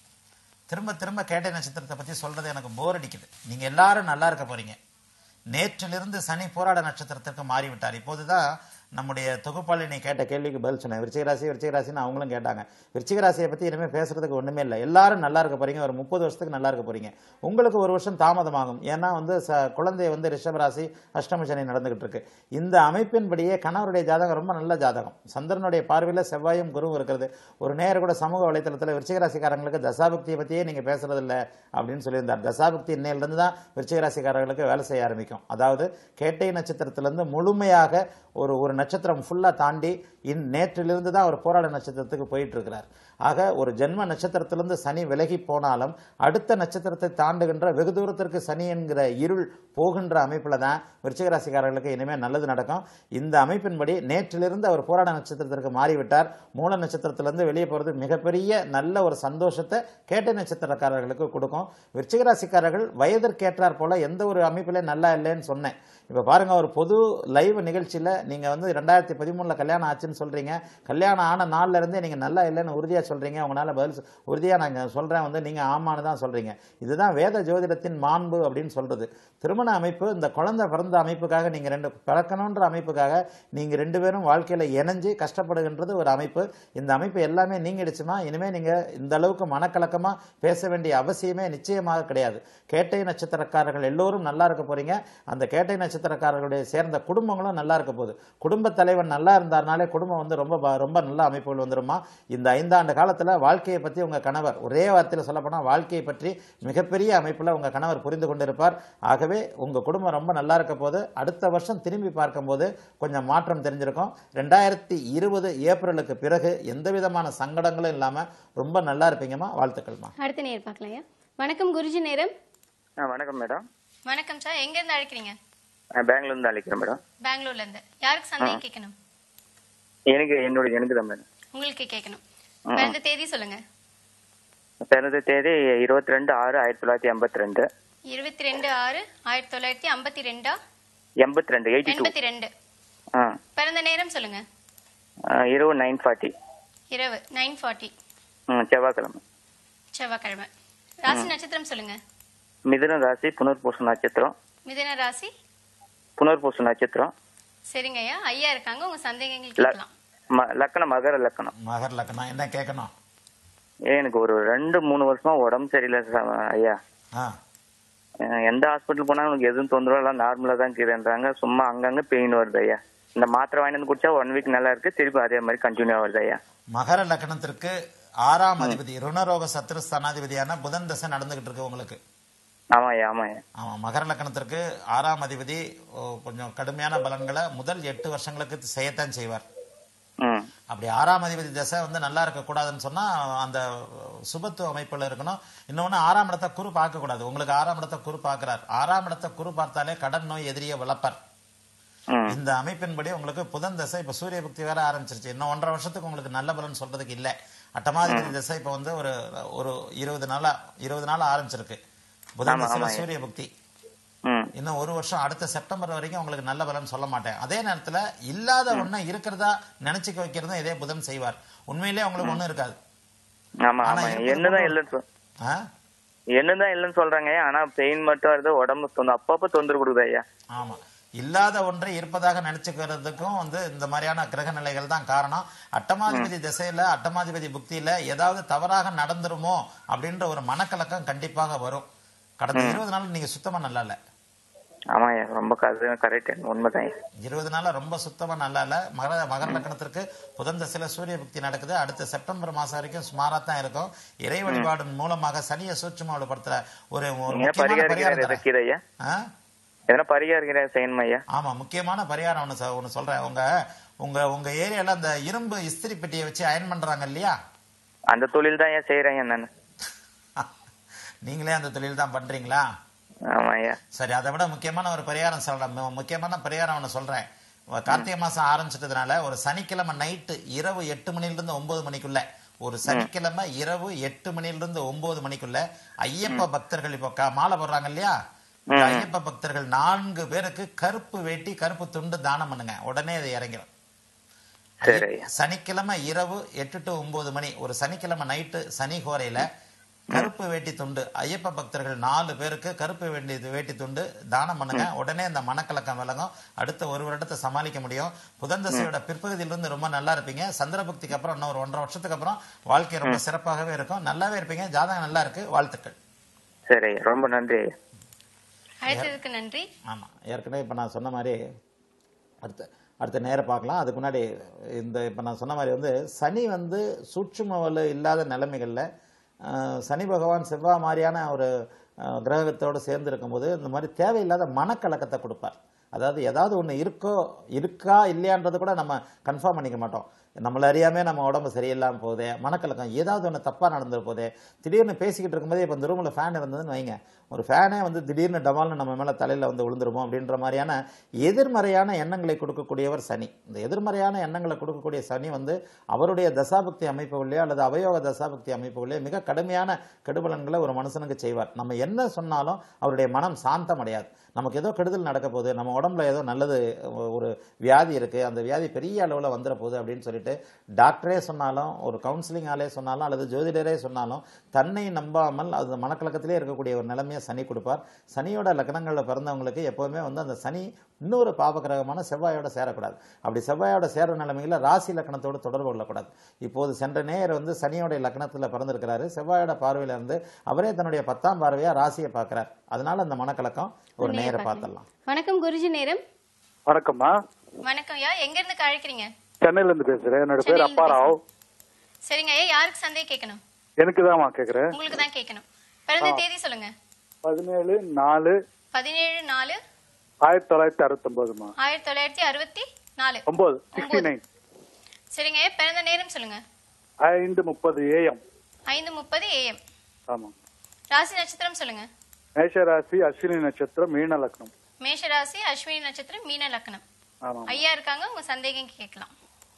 திரும்ப திரும்ப கேட்டை நட்சத்திரத்தை பத்தி சொல்றது எனக்கு போர் அடிக்குது நீங்க எல்லாரும் நல்லா இருக்க போறீங்க நேற்றிலிருந்து சனி போராட நட்சத்திரத்திற்கு மாறிவிட்டார் இப்போதுதான் நம்முடைய தொகுப்பாளினி கேட்ட கேள்விக்கு பதில் சொன்னேன் விருச்சிக ராசி விருச்சிக ராசின்னு அவங்களும் கேட்டாங்க விருச்சிக ராசியை பத்தி இனிமே பேசுறதுக்கு ஒண்ணுமே இல்லை எல்லாரும் நல்லா இருக்க போறீங்க ஒரு முப்பது வருஷத்துக்கு நல்லா இருக்க போறீங்க உங்களுக்கு ஒரு வருஷம் தாமதமாகும் ஏன்னா வந்து ச- குழந்தை வந்து ரிஷப ராசி அஷ்டம சனி நடந்துகிட்டு இருக்கு இந்த அமைப்பின்படியே கணவருடைய ஜாதகம் ரொம்ப நல்ல ஜாதகம் சந்திரனுடைய பார்வையில செவ்வாயும் குருவும் இருக்கிறது ஒரு நேரம் கூட சமூக வலைத்தளத்தில் விருச்சிக ராசிக்காரங்களுக்கு தசாபக்தியை பத்தியே நீங்க பேசுறது இல்ல அப்படின்னு சொல்லியிருந்தார் தசாபக்தி இன்னையிலிருந்து தான் விருச்சிக ராசிக்காரர்களுக்கு வேலை செய்ய ஆரம்பிக்கும் அதாவது கேட்டை நட்சத்திரத்திலிருந்து முழுமையாக ஒரு ஒரு நட்சத்திரம் ஃபுல்லா தாண்டி இன் நேற்றிலிருந்து தான் ஒரு போராட நட்சத்திரத்துக்கு போயிட்டு இருக்கிறார் ஆக ஒரு ஜென்ம நட்சத்திரத்திலிருந்து சனி விலகி போனாலும் அடுத்த நட்சத்திரத்தை தாண்டுகின்ற வெகு தூரத்திற்கு சனி என்கிற இருள் போகின்ற அமைப்புல தான் விருச்சிக ராசிக்காரர்களுக்கு இனிமே நல்லது நடக்கும் இந்த அமைப்பின்படி நேற்றிலிருந்து அவர் போராட நட்சத்திரத்திற்கு மாறிவிட்டார் மூல நட்சத்திரத்திலிருந்து வெளியே போறது மிகப்பெரிய நல்ல ஒரு சந்தோஷத்தை கேட்டை நட்சத்திரக்காரர்களுக்கு கொடுக்கும் விருச்சிக ராசிக்காரர்கள் வயதிற்கேற்றார் போல எந்த ஒரு அமைப்பிலே நல்லா இல்லைன்னு சொன்னேன் இப்ப பாருங்க ஒரு பொது லைவ் நிகழ்ச்சியில நீங்க வந்து ரெண்டாயிரத்தி பதிமூணுல கல்யாணம் ஆச்சுன்னு சொல்றீங்க கல்யாணம் ஆன நாள்ல இருந்தே நீங்க நல்லா இல்லைன்னு உறுதியா சொல்றீங்க உங்களால பதில் சொ- உறுதியா நாங்க சொல்றேன் வந்து நீங்க ஆமான்னு தான் சொல்றீங்க இதுதான் வேத ஜோதிடத்தின் மாண்பு அப்படின்னு சொல்றது திருமண அமைப்பு இந்த குழந்தை பிறந்த அமைப்புக்காக நீங்க ரெண்டு பிறக்கணுன்ற அமைப்புக்காக நீங்க ரெண்டு பேரும் வாழ்க்கையில இணைஞ்சு கஷ்டப்படுகின்றது ஒரு அமைப்பு இந்த அமைப்பு எல்லாமே நீங்கிடுச்சுமா இனிமே நீங்க இந்த அளவுக்கு மனக்கலக்கமா பேச வேண்டிய அவசியமே நிச்சயமாக கிடையாது கேட்டை நட்சத்திரக்காரர்கள் எல்லோரும் நல்லா இருக்க போறீங்க அந்த கேட்டை நட்சத்திரக்காரர்களுடைய சேர்ந்த குடும்பங்களும் நல்லா இருக்க போகுது குடும்ப தலைவன் நல்லா இருந்தாருனாலே குடும்பம் வந்து ரொம்ப ப- ரொம்ப நல்ல அமைப்புகள் வந்துருமா இந்த ஐந்தாண்டு காலத்துல வாழ்க்கையை பத்தி உங்க கணவர் ஒரே வார்த்தையில சொல்லப்போனா வாழ்க்கையை பற்றி மிகப்பெரிய அமைப்புல உங்க கணவர் புரிந்து கொண்டிருப்பார் ஆகவே உங்க குடும்பம் ரொம்ப நல்லா இருக்க போது அடுத்த வருஷம் திரும்பி பார்க்கும்போது கொஞ்சம் மாற்றம் தெரிஞ்சிருக்கும் ரெண்டாயிரத்தி இருபது ஏப்ரலுக்கு பிறகு எந்த விதமான சங்கடங்களும் இல்லாம ரொம்ப நல்லா இருப்பீங்கம்மா வாழ்த்துக்கள்மா அடுத்த நேர் பார்க்கலாம்யா வணக்கம் குருஜி நேரம் ஆ வணக்கம் மேடம் வணக்கம் சார் எங்க இருந்து அழைக்கிறீங்க நான் பெங்களூர்லேருந்து அழைக்கிறேன் மேடம் பெங்களூர்ல இருந்து யாருக்கு சந்தேகம் கேட்கணும் எனக்கு என்னோட எனக்கு தான் மேடம் உங்களுக்கு கேட்கணும் ம். பிறந்த தேதி சொல்லுங்க பிறந்த தேதி இருபத்தி ரெண்டு ஆறு ஆயிரத்தி தொள்ளாயிரத்தி எண்பத்தி ரெண்டு இருபத்தி ரெண்டு ஆறு ஆயிரத்தி தொள்ளாயிரத்தி ஐம்பத்தி ரெண்டா எண்பத்தி ரெண்டு எயிட்டி டூ எண்பத்தி ரெண்டு ஆ பிறந்த நேரம் சொல்லுங்க ஆ, இரவு நைன் ஃபார்ட்டி இரவு நைன் ஃபார்ட்டி ம் செவ்வாய்க்கிழமை செவ்வாய்க்கிழமை ராசி நட்சத்திரம் சொல்லுங்க மிதுன ராசி புனர்பூச நட்சத்திரம் மிதுன ராசி புனர்பூச நட்சத்திரம் சரிங்க ஐயா ஐயா இருக்காங்க உங்க சந்தேகங்கள் ல- கேட்கலாம் ம- லக்கணம் மகர லக்கணம் மகர் லக்னம் என்ன கேட்கணும் எனக்கு ஒரு ரெண்டு மூணு வருஷமா உடம்பு சரியில்லை ச- ஐயா ஆ அஹ் எந்த ஹாஸ்பிட்டல் போனாலும் எனக்கு எதுவும் தொந்தரவு இல்லை நார்மலா தான் இருக்கிறேன்றாங்க சும்மா அங்கங்க பெயின் வருது ஐயா இந்த மாத்திரை வாங்கி வந்து குடிச்சா ஒன் வீக் நல்லா இருக்கு திருப்பி அதே மாதிரி கண்டினியூ ஆகுது ஐயா மகர லக்னத்திற்கு ஆறாம் அதிபதி ருணரோக சத்ரு ஸ்தானாதிபதியான புதன் தசை நடந்துகிட்டு இருக்கு உங்களுக்கு ஆமா ஐயா ஆமா ஐயா ஆமா மகர லக்னத்திற்கு ஆறாம் அதிபதி ஓ, கொஞ்சம் கடுமையான பலன்களை முதல் எட்டு வருஷங்களுக்கு செய்யத்தான் செய்வார் ம் அப்படி ஆறாம் அதிபதி தசை வந்து நல்லா இருக்கக்கூடாதுன்னு சொன்னா அந்த சுபத்துவ அமைப்புல இருக்கணும் இன்னொன்னு ஆறாம் இடத்தை குரு பார்க்க கூடாது உங்களுக்கு ஆறாம் இடத்தை குரு பார்க்கிறார் ஆறாம் இடத்தை குரு பார்த்தாலே கடன் நோய் எதிரியை வளர்ப்பார் இந்த அமைப்பின்படி உங்களுக்கு புதன் தசை இப்ப சூரிய புக்தி வேற ஆரம்பிச்சிருச்சு இன்னும் ஒன்றரை வருஷத்துக்கு உங்களுக்கு நல்ல பலன் சொல்றதுக்கு இல்ல அட்டமாதிபதி தசை இப்ப வந்து ஒரு ஒரு இருபது நாளா இருபது நாள் ஆரம்பிச்சிருக்கு புதன் ஆமா, தசையில ஆமா. சூரிய புக்தி ம் இன்னும் ஒரு வருஷம் அடுத்த செப்டம்பர் வரைக்கும் உங்களுக்கு நல்ல பலன் சொல்ல மாட்டேன் அதே நேரத்துல இல்லாத ஒண்ணை இருக்கிறதா நினைச்சுக்க வைக்கிறதும் இதே புதன் செய்வார் உண்மையிலேயே உங்களுக்கு ஒண்ணும் இருக்காது ஆமா ஆமா என்னதான் இல்லைன்னு சொல் ஆ? என்னதான் இல்லைன்னு சொல்றாங்க ஐயா ஆனா பெயின் மட்டும் வருது உடம்பு தொந்தரவு அப்பப்போ தொந்தரவு கொடுக்குது ஐயா ஆமா இல்லாத ஒன்றை இருப்பதாக நினைச்சுக்கிறதுக்கும் வந்து இந்த மாதிரியான கிரக நிலைகள் தான் காரணம் அட்டமாதிபதி திசையில அட்டமாதிபதி புக்தியில ஏதாவது தவறாக நடந்துருமோ அப்படின்ற ஒரு மனக்கலக்கம் கண்டிப்பாக வரும் கடந்த இருபது நாள் நீங்க சுத்தமா நல்லா இல்ல ஆமா ஐயா ரொம்ப கரெக்ட் உண்மைதான் ஐயா இருபது நாளா ரொம்ப சுத்தமா நல்லா இல்ல மகர மகர லக்னத்திற்கு புதன் தசையில சூரிய புக்தி நடக்குது அடுத்த செப்டம்பர் மாசம் வரைக்கும் சுமாரா தான் இருக்கும் இறை வழிபாடு மூலமாக சனியை சூட்சுமப்படுத்துற ஒரு ஒரு நீங்க முக்கியமான பரிகாரம் பரிகாரம் தரேன். வைக்கிற ஐயா ஆ? எதனா பரிகாரம் செய்யணுமா ஐயா ஆமா முக்கியமான பரிகாரம் ஒண்ணு சொ- ஒண்ணு சொல்றேன் உங்க உங்க உங்க ஏரியால அந்த இரும்பு இஸ்திரி பெட்டியை வச்சு அயன் பண்றாங்க இல்லையா அந்த தொழில் தான் ஐயா செய்யறேன் நான் நீங்களே அந்த தொழில் தான் பண்றீங்களா ஆமா ஐயா சரி அதை விட முக்கியமான ஒரு பரிகாரம் சொல்றேன் மு- முக்கியமான பரிகாரம் ஒண்ணு சொல்றேன் வ- கார்த்திகை மாசம் ஆரம்பிச்சிட்டதுனால ஒரு சனிக்கிழமை நைட்டு இரவு எட்டு மணில இருந்து ஒன்பது மணிக்குள்ள ஒரு சனிக்கிழமை இரவு எட்டு மணில இருந்து ஒன்பது மணிக்குள்ள ஐயப்ப பக்தர்கள் இப்போ க- மாலை போடுறாங்க இல்லையா இந்த ஐயப்ப பக்தர்கள் நான்கு பேருக்கு கருப்பு வேட்டி கருப்பு துண்டு தானம் பண்ணுங்க உடனே அது இறங்கிடும் சரி ஐயா சனிக்கிழமை இரவு எட்டு டு ஒன்பது மணி ஒரு சனிக்கிழமை நைட்டு சனி கோரையில கருப்பு வேட்டி துண்டு ஐயப்ப பக்தர்கள் நாலு பேருக்கு கருப்பு வேண்டி வேட்டி துண்டு தானம் பண்ணுங்க உடனே இந்த மனக்கலக்கம் விலகும் அடுத்த ஒரு வருடத்தை சமாளிக்க முடியும் புதன் தசையோட பிற்பகுதியிலிருந்து ரொம்ப நல்லா இருப்பீங்க சந்திர பக்திக்கு அப்புறம் இன்னும் ஒரு ஒன்றரை வருஷத்துக்கு அப்புறம் வாழ்க்கை ரொம்ப சிறப்பாகவே இருக்கும் நல்லாவே இருப்பீங்க ஜாதகம் நல்லா இருக்கு வாழ்த்துக்கள் சரி ஐயா ரொம்ப நன்றி ஐயா அழைத்ததுக்கு நன்றி ஆமா ஏற்கனவே இப்ப நான் சொன்ன மாதிரி அடுத்த அடுத்த நேரம் பார்க்கலாம் அதுக்கு முன்னாடி இந்த இப்ப நான் சொன்ன மாதிரி வந்து சனி வந்து சூட்சும வலு இல்லாத நிலைமைகள்ல ஆஹ், சனி பகவான் செவ்வாய் மாதிரியான ஒரு ஆஹ், கிரகத்தோடு சேர்ந்து இருக்கும்போது இந்த மாதிரி தேவையில்லாத மனக்கலக்கத்தை கொடுப்பார் அதாவது ஏதாவது ஒண்ணு இருக்கோ இருக்கா இல்லையான்றது கூட நம்ம கன்ஃபார்ம் பண்ணிக்க மாட்டோம் நம்மள அறியாமே நம்ம உடம்பு சரியில்லாம போகுதே மனக்கலக்கம் ஏதாவது ஒன்று தப்பா நடந்துரு போதே திடீர்னு பேசிக்கிட்டு இருக்கும்போதே இப்போ இந்த ரூமில் ஃபேன் இருந்ததுன்னு வைங்க ஒரு ஃபேனே வந்து திடீர்னு டபால்னு நம்ம மேல தலையில வந்து விழுந்துருமோ அப்படின்ற மாதிரியான எதிர்மறையான எண்ணங்களை கொடுக்கக்கூடியவர் சனி இந்த எதிர்மறையான எண்ணங்களை கொடுக்கக்கூடிய சனி வந்து அவருடைய தசாபக்தி அமைப்புகளையோ அல்லது அவயோக தசாபக்தி அமைப்புகளையோ மிக கடுமையான கெடுபலன்களை ஒரு மனுஷனுக்கு செய்வார் நம்ம என்ன சொன்னாலும் அவருடைய மனம் சாந்தம் அடையாது நமக்கு ஏதோ கெடுதல் நடக்க போகுது நம்ம உடம்புல ஏதோ நல்லது ஒரு வியாதி இருக்கு அந்த வியாதி பெரிய அளவில் வந்துட போகுது அப்படின்னு சொல்லிட்டு டாக்டரே சொன்னாலும் ஒரு கவுன்சிலிங் ஆளே சொன்னாலும் அல்லது ஜோதிடரே சொன்னாலும் தன்னை நம்பாமல் அது மனக்கலக்கத்திலே இருக்கக்கூடிய ஒரு நிலைமையை சனி கொடுப்பார் சனியோட லக்னங்களில் பிறந்தவங்களுக்கு எப்போவுமே வந்து அந்த சனி இன்னொரு பாபகிரகமான செவ்வாயோட சேரக்கூடாது அப்படி செவ்வாயோட சேர நிலைமையில ராசி லக்னத்தோடு தொடர்பு கொள்ளக்கூடாது இப்போது சென்ற நேயர் வந்து சனியோட லக்னத்தில் பிறந்திருக்கிறாரு செவ்வாயோட பார்வையில இருந்து அவரே தன்னுடைய பத்தாம் பார்வையா ராசியை பார்க்கிறார் அதனால அந்த மனக்கலக்கம் ஒரு நேரை பார்த்துடலாம் வணக்கம் குருஜி நேரம் வணக்கம்மா வணக்கம் ஐயா எங்க இருந்து அழைக்கிறீங்க சென்னையில இருந்து பேசுறேன் என்னோட பேர் சென்னையில இருந்து அப்பாராவ் சரிங்க ஐயா யாருக்கு சந்தேகம் கேட்கணும் எனக்கு தான்மா கேக்குறேன் உங்களுக்கு தான் கேட்கணும் பிறந்த ஆ. தேதி சொல்லுங்க பதினேழு நாலு பதினேழு நாலு ஆயிரத்தி தொள்ளாயிரத்தி அறுபத்தி ஒன்பதுமா ஆயிரத்தி தொள்ளாயிரத்தி அறுபத்தி நாலு ஒன்பது சிக்ஸ்டி நைன் சரிங்க ஐயா பிறந்த நேரம் சொல்லுங்க ஐந்து முப்பது ஏஎம் ஐந்து முப்பது ஏஎம் ஆமா ராசி நட்சத்திரம் சொல்லுங்க மேஷராசி அஸ்வினி நட்சத்திரம் மீன லக்னம் மேஷ ராசி அஸ்வினி நட்சத்திரம் மீன லக்னம் ஆமா ஐயா இருக்காங்க உங்க சந்தேகம் கேட்கலாம்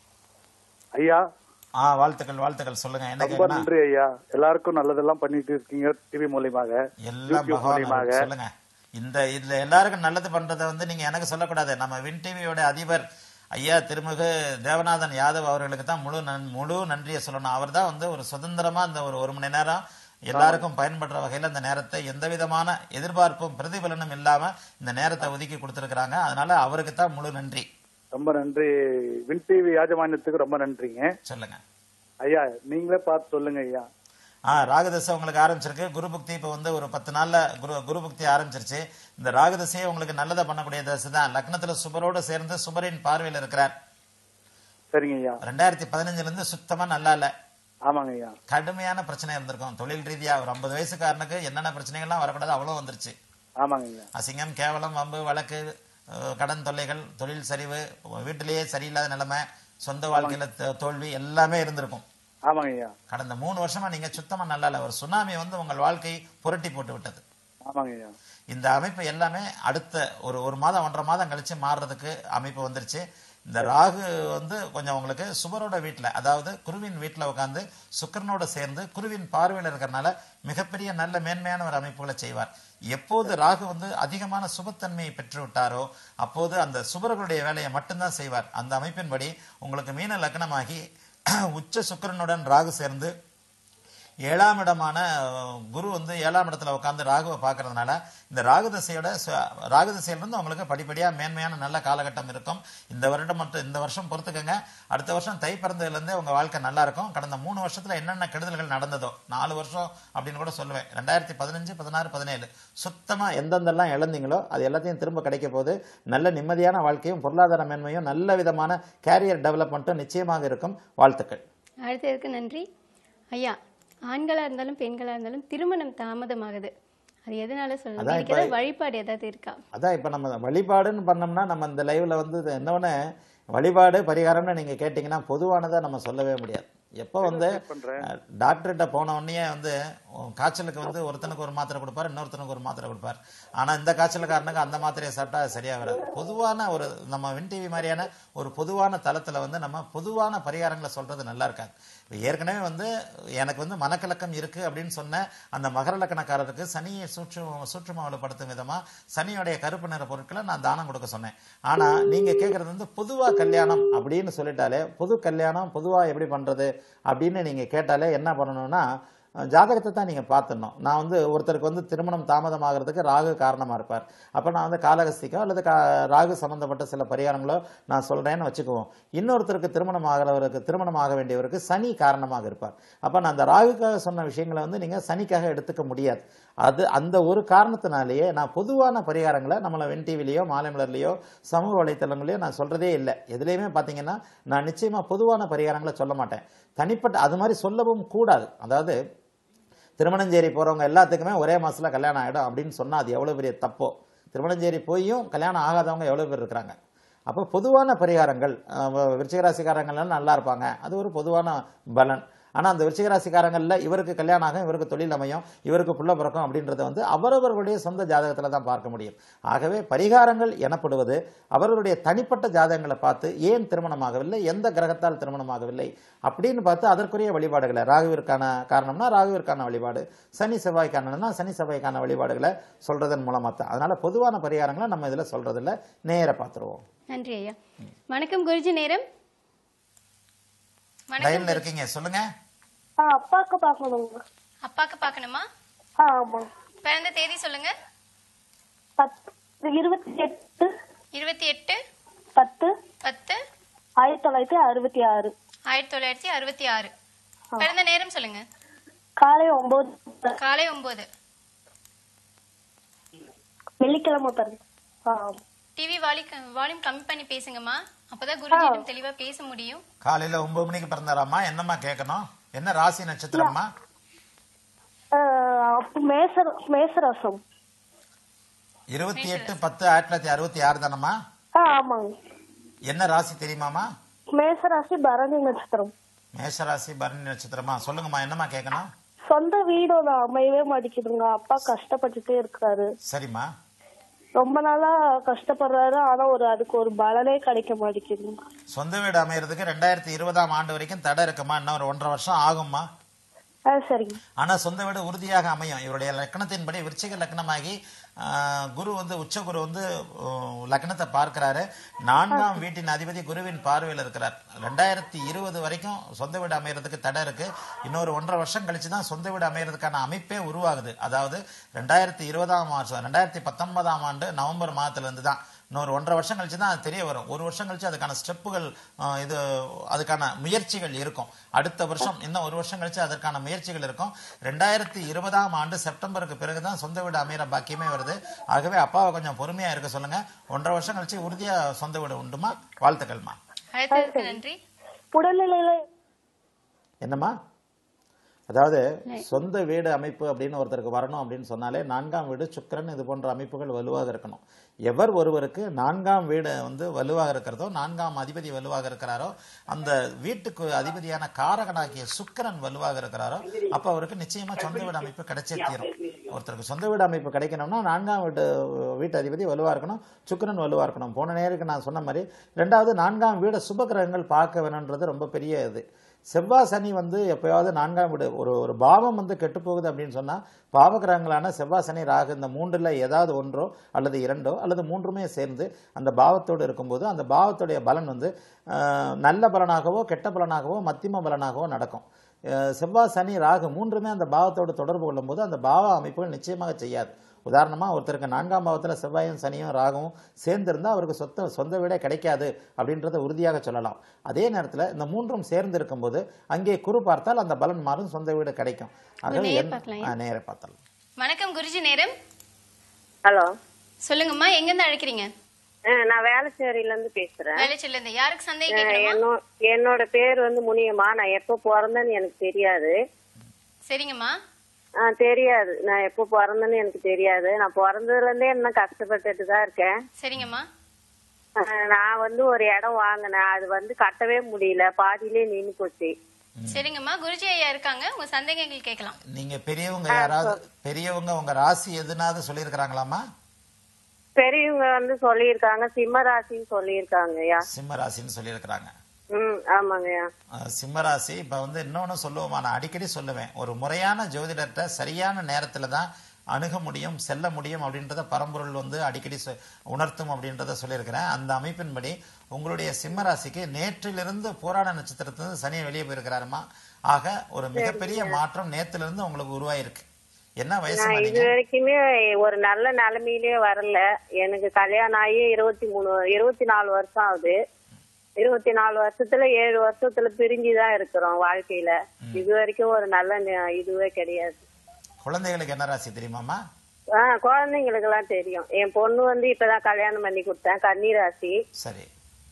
ஐயா ஆ வாழ்த்துக்கள் வாழ்த்துக்கள் சொல்லுங்க என்ன ரொம்ப கேட்கணும் நன்றி ஐயா எல்லாருக்கும் நல்லதெல்லாம் பண்ணிட்டு இருக்கீங்க டிவி மூலியமாக எல்லாம் யூடியூப் பகவான் மூலியமாக அருள். சொல்லுங்க இந்த இதுல எல்லாருக்கும் நல்லது பண்றதை வந்து நீங்க எனக்கு சொல்லக்கூடாது நம்ம வின் டிவியோட அதிபர் ஐயா திருமிகு தேவநாதன் யாதவ் அவர்களுக்கு தான் முழு நன் முழு நன்றியை சொல்லணும் அவர் தான் வந்து ஒரு சுதந்திரமா இந்த ஒரு ஒரு மணி நேரம் எல்லாருக்கும் பயன்படுற வகையில இந்த நேரத்தை எந்த விதமான எதிர்பார்ப்பும் பிரதிபலனும் இல்லாம இந்த நேரத்தை ஒதுக்கி கொடுத்திருக்கிறாங்க அதனால அவருக்கு தான் முழு நன்றி ரொம்ப நன்றி வின் டிவி யாஜமானியத்துக்கு ரொம்ப நன்றிங்க சொல்லுங்க ஐயா நீங்களே பார்த்து சொல்லுங்க ஐயா ஆ ராகுதசை உங்களுக்கு ஆரம்பிச்சிருக்கு குரு புக்தி இப்போ வந்து ஒரு பத்து நாள்ல குரு குரு புக்தி ஆரம்பிச்சிருச்சு இந்த ராகுதசையை உங்களுக்கு நல்லதை பண்ணக்கூடிய தசை தான் லக்னத்துல சுபரோடு சேர்ந்து சுபரின் பார்வையில் இருக்கிறார் சரிங்க ஐயா ரெண்டாயிரத்தி பதினஞ்சுல இருந்து சுத்தமா நல்லா இல்ல ஆமாங்க ஐயா கடுமையான பிரச்சனை இருந்திருக்கும் தொழில் ரீதியா ஒரு ஐம்பது வயசுக்காரனுக்கு என்னென்ன பிரச்சனைகள்லாம் வரக்கூடாது அவ்வளவு வந்துருச்சு ஆமாங்க ஐயா அசிங்கம் கேவலம் வம்பு வழக்கு அஹ், கடன் தொல்லைகள் தொழில் சரிவு வீட்டிலேயே சரியில்லாத நிலைமை சொந்த வாழ்க்கையில தோ- தோல்வி எல்லாமே இருந்திருக்கும் ஆமாங்க ஐயா கடந்த மூணு வருஷமா நீங்க சுத்தமா நல்லா இல்ல ஒரு சுனாமி வந்து உங்கள் வாழ்க்கை புரட்டி போட்டு விட்டது ஆமாங்க ஐயா இந்த அமைப்பு எல்லாமே அடுத்த ஒரு ஒரு மாதம் ஒன்றரை மாதம் கழிச்சு மாறுறதுக்கு அமைப்பு வந்துருச்சு இந்த ராகு வந்து கொஞ்சம் உங்களுக்கு சுபரோட வீட்டுல அதாவது குருவின் வீட்டுல உட்காந்து சுக்கிரனோட சேர்ந்து குருவின் பார்வையில் இருக்கிறனால மிகப்பெரிய நல்ல மேன்மையான ஒரு அமைப்புகளை செய்வார் எப்போது ராகு வந்து அதிகமான சுபத்தன்மையை பெற்று விட்டாரோ அப்போது அந்த சுபர்களுடைய வேலையை மட்டும்தான் செய்வார் அந்த அமைப்பின்படி உங்களுக்கு மீன லக்னமாகி உச்ச சுக்கிரனுடன் ராகு சேர்ந்து ஏழாம் இடமான அஹ், குரு வந்து ஏழாம் இடத்துல உட்காந்து ராகுவை பார்க்கறதுனால இந்த ராகு தசையோட ச- ராகு தசையிலிருந்து உங்களுக்கு படிப்படியா மேன்மையான நல்ல காலகட்டம் இருக்கும் இந்த வருடம் மட்டும் இந்த வருஷம் பொறுத்துக்கங்க அடுத்த வருஷம் தை பிறந்ததுல இருந்தே உங்க வாழ்க்கை நல்லா இருக்கும் கடந்த மூணு வருஷத்துல என்னென்ன கெடுதல்கள் நடந்ததோ நாலு வருஷம் அப்படின்னு கூட சொல்லுவேன் ரெண்டாயிரத்தி பதினஞ்சு பதினாறு பதினேழு சுத்தமா எந்தெந்தெல்லாம் இழந்தீங்களோ அது எல்லாத்தையும் திரும்ப கிடைக்க போது நல்ல நிம்மதியான வாழ்க்கையும் பொருளாதார மேன்மையும் நல்ல விதமான கேரியர் டெவலப்மெண்ட்டும் நிச்சயமாக இருக்கும் வாழ்த்துக்கள் அடுத்ததுக்கு நன்றி ஐயா ஆண்களா இருந்தாலும் பெண்களா இருந்தாலும் திருமணம் தாமதமாகுது அது எதனால சொல்லுங்க அதான் இதுக்கு இப்ப- ஏதாவது வழிபாடு ஏதாவது இருக்கா அதான் இப்போ நம்ம வழிபாடுன்னு பண்ணோம்னா நம்ம இந்த லைவ்ல வந்து இது என்னவொன்னே வழிபாடு பரிகாரம்னு நீங்க கேட்டிங்கன்னா பொதுவானதை நம்ம சொல்லவே முடியாது எப்போ வந்து அஹ், டாக்டர்கிட்ட போன உடனே வந்து உம், காய்ச்சலுக்கு வந்து ஒருத்தனுக்கு ஒரு மாத்திரை கொடுப்பார் இன்னொருத்தனுக்கு ஒரு மாத்திரை கொடுப்பார் ஆனா இந்த காய்ச்சலுக்காரனுக்கு அந்த மாத்திரையை சாப்பிட்டா அது சரியா வராது பொதுவான ஒரு நம்ம வின் டிவி மாதிரியான ஒரு பொதுவான தளத்துல வந்து நம்ம பொதுவான பரிகாரங்களை சொல்றது நல்லா இருக்காது இப்ப ஏற்கனவே வந்து எனக்கு வந்து மனக்கலக்கம் இருக்கு அப்படின்னு சொன்ன அந்த மகர லக்கணக்காரருக்கு சனியை சூற்று சூற்றுமா வலுப்படுத்தும் விதமா சனியோடைய கருப்பு நிற பொருட்களை நான் தானம் கொடுக்க சொன்னேன் ஆனா நீங்க கேக்குறது வந்து பொதுவா கல்யாணம் அப்படின்னு சொல்லிட்டாலே பொது கல்யாணம் பொதுவா எப்படி பண்றது அப்படின்னு நீங்க கேட்டாலே என்ன பண்ணணும்னா அஹ், ஜாதகத்தை தான் நீங்க பார்த்துடணும் நான் வந்து ஒருத்தருக்கு வந்து திருமணம் தாமதமாகிறதுக்கு ராகு காரணமா இருப்பார் அப்ப நான் வந்து காலகஸ்திக்கோ அல்லது கா ராகு சம்பந்தப்பட்ட சில பரிகாரங்களோ நான் சொல்றேன்னு வச்சுக்குவோம் இன்னொருத்தருக்கு திருமணம் ஆகிறவருக்கு திருமணம் ஆக வேண்டியவருக்கு சனி காரணமாக இருப்பார் அப்ப நான் அந்த ராகுக்காக சொன்ன விஷயங்களை வந்து நீங்க சனிக்காக எடுத்துக்க முடியாது அது அந்த ஒரு காரணத்தினாலேயே நான் பொதுவான பரிகாரங்களை நம்மள வென் டிவிலையோ மாலைமலர்லையோ சமூக வலைத்தளங்களையோ நான் சொல்றதே இல்லை எதுலேயுமே பார்த்தீங்கன்னா நான் நிச்சயமா பொதுவான பரிகாரங்களை சொல்ல மாட்டேன் தனிப்பட்ட அது மாதிரி சொல்லவும் கூடாது அதாவது திருமணஞ்சேரி போறவங்க எல்லாத்துக்குமே ஒரே மாசத்துல கல்யாணம் ஆயிடும் அப்படின்னு சொன்னா அது எவ்வளவு பெரிய தப்போ திருமணஞ்சேரி போயும் கல்யாணம் ஆகாதவங்க எவ்வளவு பேர் இருக்கிறாங்க அப்போ பொதுவான பரிகாரங்கள் அஹ், விருச்சிகராசிக்காரங்கள்லாம் நல்லா இருப்பாங்க அது ஒரு பொதுவான பலன் ஆனா அந்த விருச்சிகராசிக்காரங்கள்ல இவருக்கு கல்யாணம் ஆகும் இவருக்கு தொழில் அமையும் இவருக்கு புள்ள பிறக்கும் அப்படின்றத வந்து அவரவர்களுடைய சொந்த ஜாதகத்துல தான் பார்க்க முடியும் ஆகவே பரிகாரங்கள் எனப்படுவது அவர்களுடைய தனிப்பட்ட ஜாதகங்களை பார்த்து ஏன் திருமணமாகவில்லை எந்த கிரகத்தால் திருமணமாகவில்லை அப்படின்னு பார்த்து அதற்குரிய வழிபாடுகளை ராகுவிற்கான காரணம்னா ராகுவிற்கான வழிபாடு சனி செவ்வாய்க்கானனா சனி செவ்வாய்க்கான வழிபாடுகளை சொல்றதன் மூலமா தான் அதனால பொதுவான பரிகாரங்களை நம்ம இதுல சொல்றதில்ல நேர பார்த்துருவோம் நன்றி ஐயா வணக்கம் குருஜி நேரம் லைன்ல இருக்கீங்க சொல்லுங்க ஆ அப்பாவுக்கு பார்க்கணுங்க அப்பாக்கு பார்க்கணுமா ஆ ஆமாம் பிறந்த தேதி சொல்லுங்க பத்து இருபத்தி எட்டு இருபத்தி எட்டு பத்து பத்து ஆயிரத்தி தொள்ளாயிரத்தி அறுபத்தி ஆறு ஆயிரத்தி தொள்ளாயிரத்தி அறுபத்தி ஆறு பிறந்த நேரம் சொல்லுங்க காலை ஒன்பது காலை ஒன்பது வெள்ளிக்கிழமை பிறந்த ஆ டிவி வாலி வால்யூம் கம்மி பண்ணி பேசுங்கம்மா அப்பதான் குருஜியிடம் தெளிவா பேச முடியும் காலையில ஒன்பது மணிக்கு பிறந்தாராம்மா என்னம்மா கேட்கணும் என்ன ராசி நட்சத்திரம்மா ஆ, அப்ப மேச மேசரசம் இருபத்தி எட்டு பத்து ஆயிரத்தி தொள்ளாயிரத்தி அறுபத்தி ஆறு தானம்மா ஆ ஆமாங்க என்ன ராசி தெரியுமாமா மேசராசி பரணி நட்சத்திரம் மேஷராசி பரணி நட்சத்திரமா சொல்லுங்கம்மா என்னம்மா கேட்கணும் சொந்த வீடோட அமையவே மாட்டேங்குதுங்க அப்பா கஷ்டப்பட்டுட்டே இருக்காரு சரிம்மா ரொம்ப நாளா கஷ்டப்படுறாரு ஆனா ஒரு அதுக்கு ஒரு பலனே கிடைக்க மாட்டேங்குதுங்க சொந்த வீடு அமையறதுக்கு ரெண்டாயிரத்தி இருபதாம் ஆண்டு வரைக்கும் தடை இருக்குமா இன்னும் ஒரு ஒன்றரை வருஷம் ஆகும்மா ஆ சரிங்க ஆனா சொந்த வீடு உறுதியாக அமையும் இவருடைய லக்னத்தின்படி விருச்சிக லக்னமாகி ஆஹ், குரு வந்து உச்ச குரு வந்து அஹ், லக்னத்தை பார்க்கிறாரு நான்காம் வீட்டின் அதிபதி குருவின் பார்வையில் இருக்கிறார் ரெண்டாயிரத்தி இருபது வரைக்கும் சொந்த வீடு அமையறதுக்கு தடை இருக்கு இன்னொரு ஒன்றரை வருஷம் கழிச்சு தான் சொந்த வீடு அமையறதுக்கான அமைப்பே உருவாகுது அதாவது ரெண்டாயிரத்தி இருபதாம் வருஷம் ரெண்டாயிரத்தி பத்தொன்பதாம் ஆண்டு நவம்பர் மாதத்துல இருந்து தான் இன்னொரு ஒன்றரை வருஷம் கழிச்சு தான் அது தெரிய வரும் ஒரு வருஷம் கழிச்சு அதுக்கான ஸ்டெப்புகள் இது அதுக்கான முயற்சிகள் இருக்கும் அடுத்த வருஷம் இன்னும் ஒரு வருஷம் கழிச்சு அதற்கான முயற்சிகள் இருக்கும் ரெண்டாயிரத்தி இருபதாம் ஆண்டு செப்டம்பருக்கு பிறகுதான் சொந்த வீடு அமைகிற பாக்கியமே வருது ஆகவே அப்பாவை கொஞ்சம் பொறுமையா இருக்க சொல்லுங்க ஒன்றரை வருஷம் கழிச்சு உறுதியா சொந்த வீடு உண்டுமா வாழ்த்துக்கள்மா அழைத்ததற்கு நன்றி உடல்நிலையில என்னம்மா அதாவது சொந்த வீடு அமைப்பு அப்படின்னு ஒருத்தருக்கு வரணும் அப்படின்னு சொன்னாலே நான்காம் வீடு சுக்கிரன் இது போன்ற அமைப்புகள் வலுவாக இருக்கணும் எவர் ஒருவருக்கு நான்காம் வீடு வந்து வலுவாக இருக்கிறதோ நான்காம் அதிபதி வலுவாக இருக்கிறாரோ அந்த வீட்டுக்கு அதிபதியான காரகனாகிய சுக்கிரன் வலுவாக இருக்கிறாரோ அப்ப அவருக்கு நிச்சயமா சொந்த வீடு அமைப்பு கிடைச்சே தீரும் ஒருத்தருக்கு சொந்த வீடு அமைப்பு கிடைக்கணும்னா நான்காம் வீட்டு வீட்டு அதிபதி வலுவா இருக்கணும் சுக்கிரன் வலுவா இருக்கணும் போன நேருக்கு நான் சொன்ன மாதிரி ரெண்டாவது நான்காம் வீடை சுபகிரகங்கள் பார்க்க வேணுன்றது ரொம்ப பெரிய இது செவ்வாய் சனி வந்து எப்பயாவது நான்காம் வீடு ஒரு ஒரு பாவம் வந்து கெட்டு போகுது அப்படின்னு சொன்னா பாவகிரகங்களான செவ்வாய் சனி ராகு இந்த மூன்றுல ஏதாவது ஒன்றோ அல்லது இரண்டோ அல்லது மூன்றுமே சேர்ந்து அந்த பாவத்தோடு இருக்கும்போது அந்த பாவத்துடைய பலன் வந்து ஆஹ், நல்ல பலனாகவோ கெட்ட பலனாகவோ மத்தியம பலனாகவோ நடக்கும் அஹ், செவ்வாய் சனி ராகு மூன்றுமே அந்த பாவத்தோடு தொடர்பு கொள்ளும்போது அந்த பாவ அமைப்புகள் நிச்சயமாக செய்யாது உதாரணமா ஒருத்தருக்கு நான்காம் பாவத்துல செவ்வாயும் சனியும் ராகவும் சேர்ந்திருந்தா அவருக்கு சொத்த சொந்த வீடே கிடைக்காது அப்படின்றத உறுதியாக சொல்லலாம் அதே நேரத்துல இந்த மூன்றும் சேர்ந்து இருக்கும்போது அங்கே குரு பார்த்தால் அந்த பலன் மாறும் சொந்த வீடு கிடைக்கும் ஆகவே நேர் என்- பார்க்கலாம். ஆ, நேரே பார்த்தால் வணக்கம் குருஜி நேரம் ஹலோ சொல்லுங்கம்மா எங்கிருந்து அழைக்கிறீங்க நான் வேளச்சேரியில இருந்து பேசுறேன் வேலைச்சில இருந்து யாருக்கு சந்தேகம் அஹ், கேட்கணுமா என்னோ- என்னோட பேர் வந்து முனியம்மா நான் எப்போ பிறந்தேன்னு எனக்கு தெரியாது சரிங்கம்மா ஆ தெரியாது நான் எப்போ பிறந்தேன்னு எனக்கு தெரியாது நான் பிறந்ததுல இருந்தே என்ன கஷ்டப்பட்டுட்டு தான் இருக்கேன் சரிங்கம்மா அஹ், நான் வந்து ஒரு இடம் வாங்கினேன் அது வந்து கட்டவே முடியல பாதியிலே நின்னு போச்சு சரிங்கம்மா குருஜி ஐயா இருக்காங்க உங்க சந்தேகங்கள் கேட்கலாம் நீங்க பெரியவங்க யாராவது பெரியவங்க உங்க ராசி எதுனாவது சொல்லியிருக்கிறாங்களாமா பெரியவங்க வந்து சொல்லியிருக்காங்க சிம்ம ராசின்னு சொல்லியிருக்காங்கய்யா சிம்ம ராசின்னு சொல்லியிருக்கிறாங்க ம் ஆமாங்கய்யா அஹ் சிம்மராசி இப்ப வந்து இன்னொன்னு சொல்லுவோமா நான் அடிக்கடி சொல்லுவேன் ஒரு முறையான ஜோதிடத்தை சரியான நேரத்துல தான் அணுக முடியும் செல்ல முடியும் அப்படின்றத பரம்பொருள் வந்து அடிக்கடி சொ- உணர்த்தும் அப்படின்றத சொல்லியிருக்கிறேன் அந்த அமைப்பின்படி உங்களுடைய சிம்மராசிக்கு நேற்றிலிருந்து போராட நட்சத்திரத்திலிருந்து சனியை வெளியே போயிருக்கிறாருமா ஆக ஒரு மிகப்பெரிய மாற்றம் நேத்திலிருந்து உங்களுக்கு உருவாயிருக்கு என்ன வயசு நான் இது வரைக்குமே ஒரு நல்ல நிலைமையிலே வரல எனக்கு கல்யாணம் ஆகி இருபத்தி மூணு இருபத்தி நாலு வருஷம் ஆகுது இருபத்தி நாலு வருஷத்துல ஏழு வருஷத்துல பிரிஞ்சுதான் இருக்கிறோம் வாழ்க்கையில இது வரைக்கும் ஒரு நல்ல நி- இதுவே கிடையாது குழந்தைகளுக்கு என்ன ராசி தெரியுமாமா ஆஹ் குழந்தைங்களுக்கு எல்லாம் தெரியும் என் பொண்ணு வந்து இப்பதான் கல்யாணம் பண்ணி கொடுத்தேன் கன்னிராசி சரி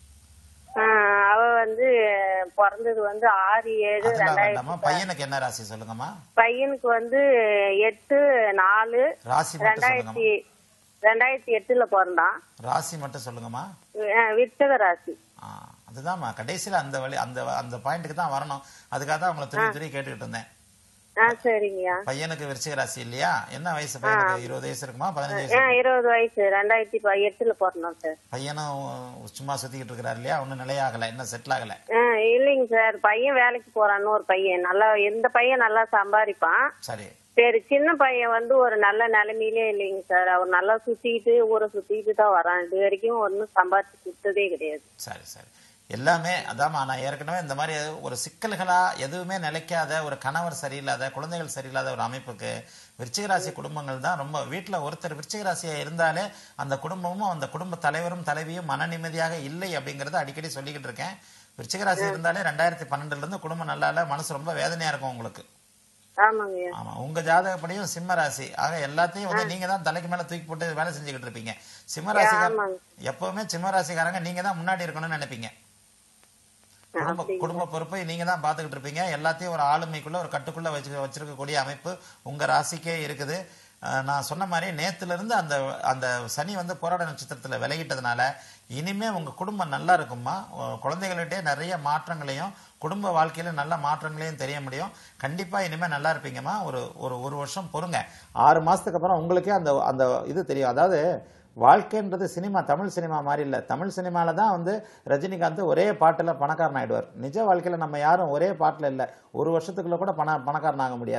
ஆஹ் அவ வந்து பிறந்தது வந்து ஆறு ஏழு அதெல்லாம் வேண்டாமா ரெண்டாயிரத்தி பையனுக்கு என்ன ராசி சொல்லுங்கம்மா பையனுக்கு வந்து எட்டு நாலு ராசி மட்டும் ரெண்டாயிரத்தி ரெண்டாயிரத்தி எட்டுல பிறந்தான் ராசி மட்டும் சொல்லுங்கம்மா அஹ் விருச்சக ராசி அதுதான்மா கடைசியில அந்த வழி அந்த அந்த பாயிண்ட்டுக்கு தான் வரணும் அதுக்காக தான் உங்களை திரும்பி திரும்பி கேட்டுக்கிட்டு இருந்தேன் ஆ சரிங்கய்யா பையனுக்கு விருச்சிக ராசி இல்லையா என்ன வயசு பையனுக்கு இருபது வயசு இருக்குமா பதினஞ்சு வயசு ஆ இருபது வயசு ரெண்டாயிரத்தி ப- எட்டுல பிறந்தோம் சார் பையனும் சும்மா சுத்திக்கிட்டு இருக்கிறாரு இல்லையா ஒன்னும் நிலையாகல இன்னும் செட்டில் ஆகல ஆ இல்லைங்க சார் பையன் வேலைக்கு போறான்னு ஒரு பையன் நல்லா எந்த பையன் நல்லா சம்பாதிப்பான் சரி சரி சின்ன பையன் வந்து ஒரு நல்ல நிலைமையிலே இல்லைங்க சார் அவர் நல்லா சுத்திக்கிட்டு ஊரை சுத்திக்கிட்டு தான் வரான் இது வரைக்கும் ஒன்னும் சம்பாதிச்சு கொடுத்ததே கிடையாது சரி சரி எல்லாமே அதாம்மா நான் ஏற்கனவே இந்த மாதிரி ஒரு சிக்கல்களா எதுவுமே நிலைக்காத ஒரு கணவர் சரியில்லாத குழந்தைகள் சரியில்லாத ஒரு அமைப்புக்கு விருச்சிக ராசி குடும்பங்கள் தான் ரொம்ப வீட்டில் ஒருத்தர் விருச்சிக ராசியா இருந்தாலே அந்த குடும்பமும் அந்த குடும்ப தலைவரும் தலைவியும் மன நிம்மதியாக இல்லை அப்படிங்கறத அடிக்கடி சொல்லிக்கிட்டு இருக்கேன் விருச்சிக ராசி இருந்தாலே ரெண்டாயிரத்தி பன்னெண்டுல இருந்து குடும்பம் நல்லா இல்ல மனசு ரொம்ப வேதனையா இருக்கும் உங்களுக்கு ஆமாங்கய்யா ஆமா உங்க ஜாதகப்படியும் சிம்ம ராசி ஆக எல்லாத்தையும் வந்து நீங்க தான் தலைக்கு மேல தூக்கி போட்டு வேலை செஞ்சுக்கிட்டு இருப்பீங்க சிம்ம ராசிக்கார ஆமாங்க. எப்பவுமே சிம்ம ராசிக்காரங்க நீங்க தான் முன்னாடி இருக்கணும்னு நினைப்பீங்க குடும்ப குடும்ப பொறுப்பை நீங்க தான் பாத்துக்கிட்டு இருப்பீங்க எல்லாத்தையும் ஒரு ஆளுமைக்குள்ள ஒரு கட்டுக்குள்ள வச்சு வச்சிருக்கக்கூடிய அமைப்பு உங்க ராசிக்கே இருக்குது அஹ் நான் சொன்ன மாதிரி நேத்துல இருந்து அந்த அந்த சனி வந்து போராட நட்சத்திரத்துல விலகிட்டதுனால இனிமே உங்க குடும்பம் நல்லா இருக்குமா உ- குழந்தைகள்கிட்டே நிறைய மாற்றங்களையும் குடும்ப வாழ்க்கையில நல்ல மாற்றங்களையும் தெரிய முடியும் கண்டிப்பா இனிமே நல்லா இருப்பீங்கம்மா ஒரு ஒரு ஒரு வருஷம் பொறுங்க ஆறு மாசத்துக்கு அப்புறம் உங்களுக்கே அந்த அந்த இது தெரியும் அதாவது வாழ்க்கைன்றது சினிமா தமிழ் சினிமா மாதிரி இல்லை தமிழ் சினிமால தான் வந்து ரஜினிகாந்த் ஒரே பாட்டில் பணக்காரன் ஆயிடுவார் நிஜ வாழ்க்கையில நம்ம யாரும் ஒரே பாட்டில் இல்லை ஒரு வருஷத்துக்குள்ள கூட பண பணக்காரன் ஆக முடியாது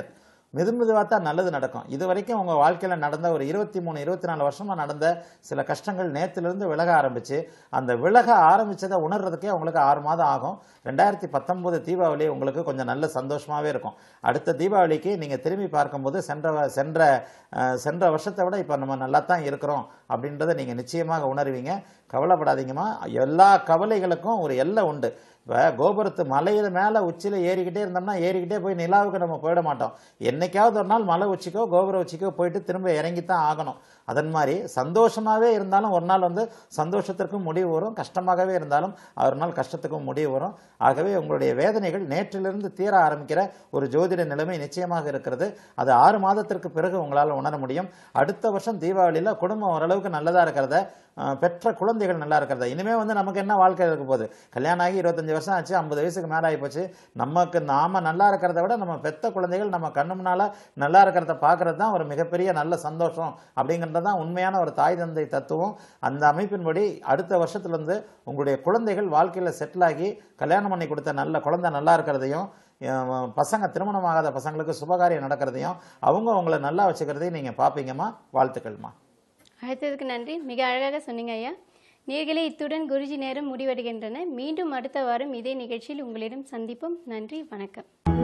மெது மெதுவாக தான் நல்லது நடக்கும் இது வரைக்கும் உங்கள் வாழ்க்கையில் நடந்த ஒரு இருபத்தி மூணு இருபத்தி நாலு வருஷமாக நடந்த சில கஷ்டங்கள் நேத்திலிருந்து விலக ஆரம்பிச்சு அந்த விலக ஆரம்பிச்சதை உணர்றதுக்கே உங்களுக்கு ஆறு மாதம் ஆகும் ரெண்டாயிரத்தி பத்தொன்பது தீபாவளி உங்களுக்கு கொஞ்சம் நல்ல சந்தோஷமாகவே இருக்கும் அடுத்த தீபாவளிக்கு நீங்கள் திரும்பி பார்க்கும்போது சென்ற வ- சென்ற அஹ், சென்ற வருஷத்தை விட இப்போ நம்ம நல்லா தான் இருக்கிறோம் அப்படின்றத நீங்கள் நிச்சயமாக உணர்வீங்க கவலைப்படாதீங்கம்மா எல்லா கவலைகளுக்கும் ஒரு எல்லை உண்டு இப்போ கோபுரத்து மலையில மேலே உச்சியில் ஏறிக்கிட்டே இருந்தோம்னா ஏறிக்கிட்டே போய் நிலாவுக்கு நம்ம போயிட மாட்டோம் என்னைக்காவது ஒரு நாள் மலை உச்சிக்கோ கோபுர உச்சிக்கோ போயிட்டு திரும்ப இறங்கி தான் ஆகணும் அதன் மாதிரி சந்தோஷமாகவே இருந்தாலும் ஒரு நாள் வந்து சந்தோஷத்திற்கும் முடிவு வரும் கஷ்டமாகவே இருந்தாலும் ஒரு நாள் கஷ்டத்துக்கும் முடிவு வரும் ஆகவே உங்களுடைய வேதனைகள் நேற்றிலிருந்து தீர ஆரம்பிக்கிற ஒரு ஜோதிட நிலைமை நிச்சயமாக இருக்கிறது அது ஆறு மாதத்திற்கு பிறகு உங்களால் உணர முடியும் அடுத்த வருஷம் தீபாவளியில் குடும்பம் ஓரளவுக்கு நல்லதாக இருக்கிறத அஹ், பெற்ற குழந்தைகள் நல்லா இருக்கிறத இனிமே வந்து நமக்கு என்ன வாழ்க்கை இருக்க போகுது கல்யாணம் ஆகி இருபத்தஞ்சு வருஷம் ஆச்சு ஐம்பது வயசுக்கு மேலே ஆகிப்போச்சு நமக்கு நாம நல்லா இருக்கிறத விட நம்ம பெத்த குழந்தைகள் நம்ம கண்ணு முன்னால நல்லா இருக்கிறத பார்க்கறது தான் ஒரு மிகப்பெரிய நல்ல சந்தோஷம் அப்படிங்கிறது தான் உண்மையான ஒரு தாய் தந்தை தத்துவம் அந்த அமைப்பின்படி அடுத்த வருஷத்துலேருந்து உங்களுடைய குழந்தைகள் வாழ்க்கையில் செட்டில் ஆகி கல்யாணம் பண்ணி கொடுத்த நல்ல குழந்தை நல்லா இருக்கிறதையும் அஹ், பசங்க திருமணமாகாத பசங்களுக்கு சுபகாரியம் நடக்கிறதையும் அவங்க உங்களை நல்லா வச்சுக்கிறதையும் நீங்கள் பார்ப்பீங்கம்மா வாழ்த்துக்கள்மா அழைத்ததுக்கு நன்றி மிக அழகாக சொன்னீங்க ஐயா நேர்களே இத்துடன் குருஜி நேரம் முடிவடைகின்றன மீண்டும் அடுத்த வாரம் இதே நிகழ்ச்சியில் உங்களிடம் சந்திப்போம் நன்றி வணக்கம்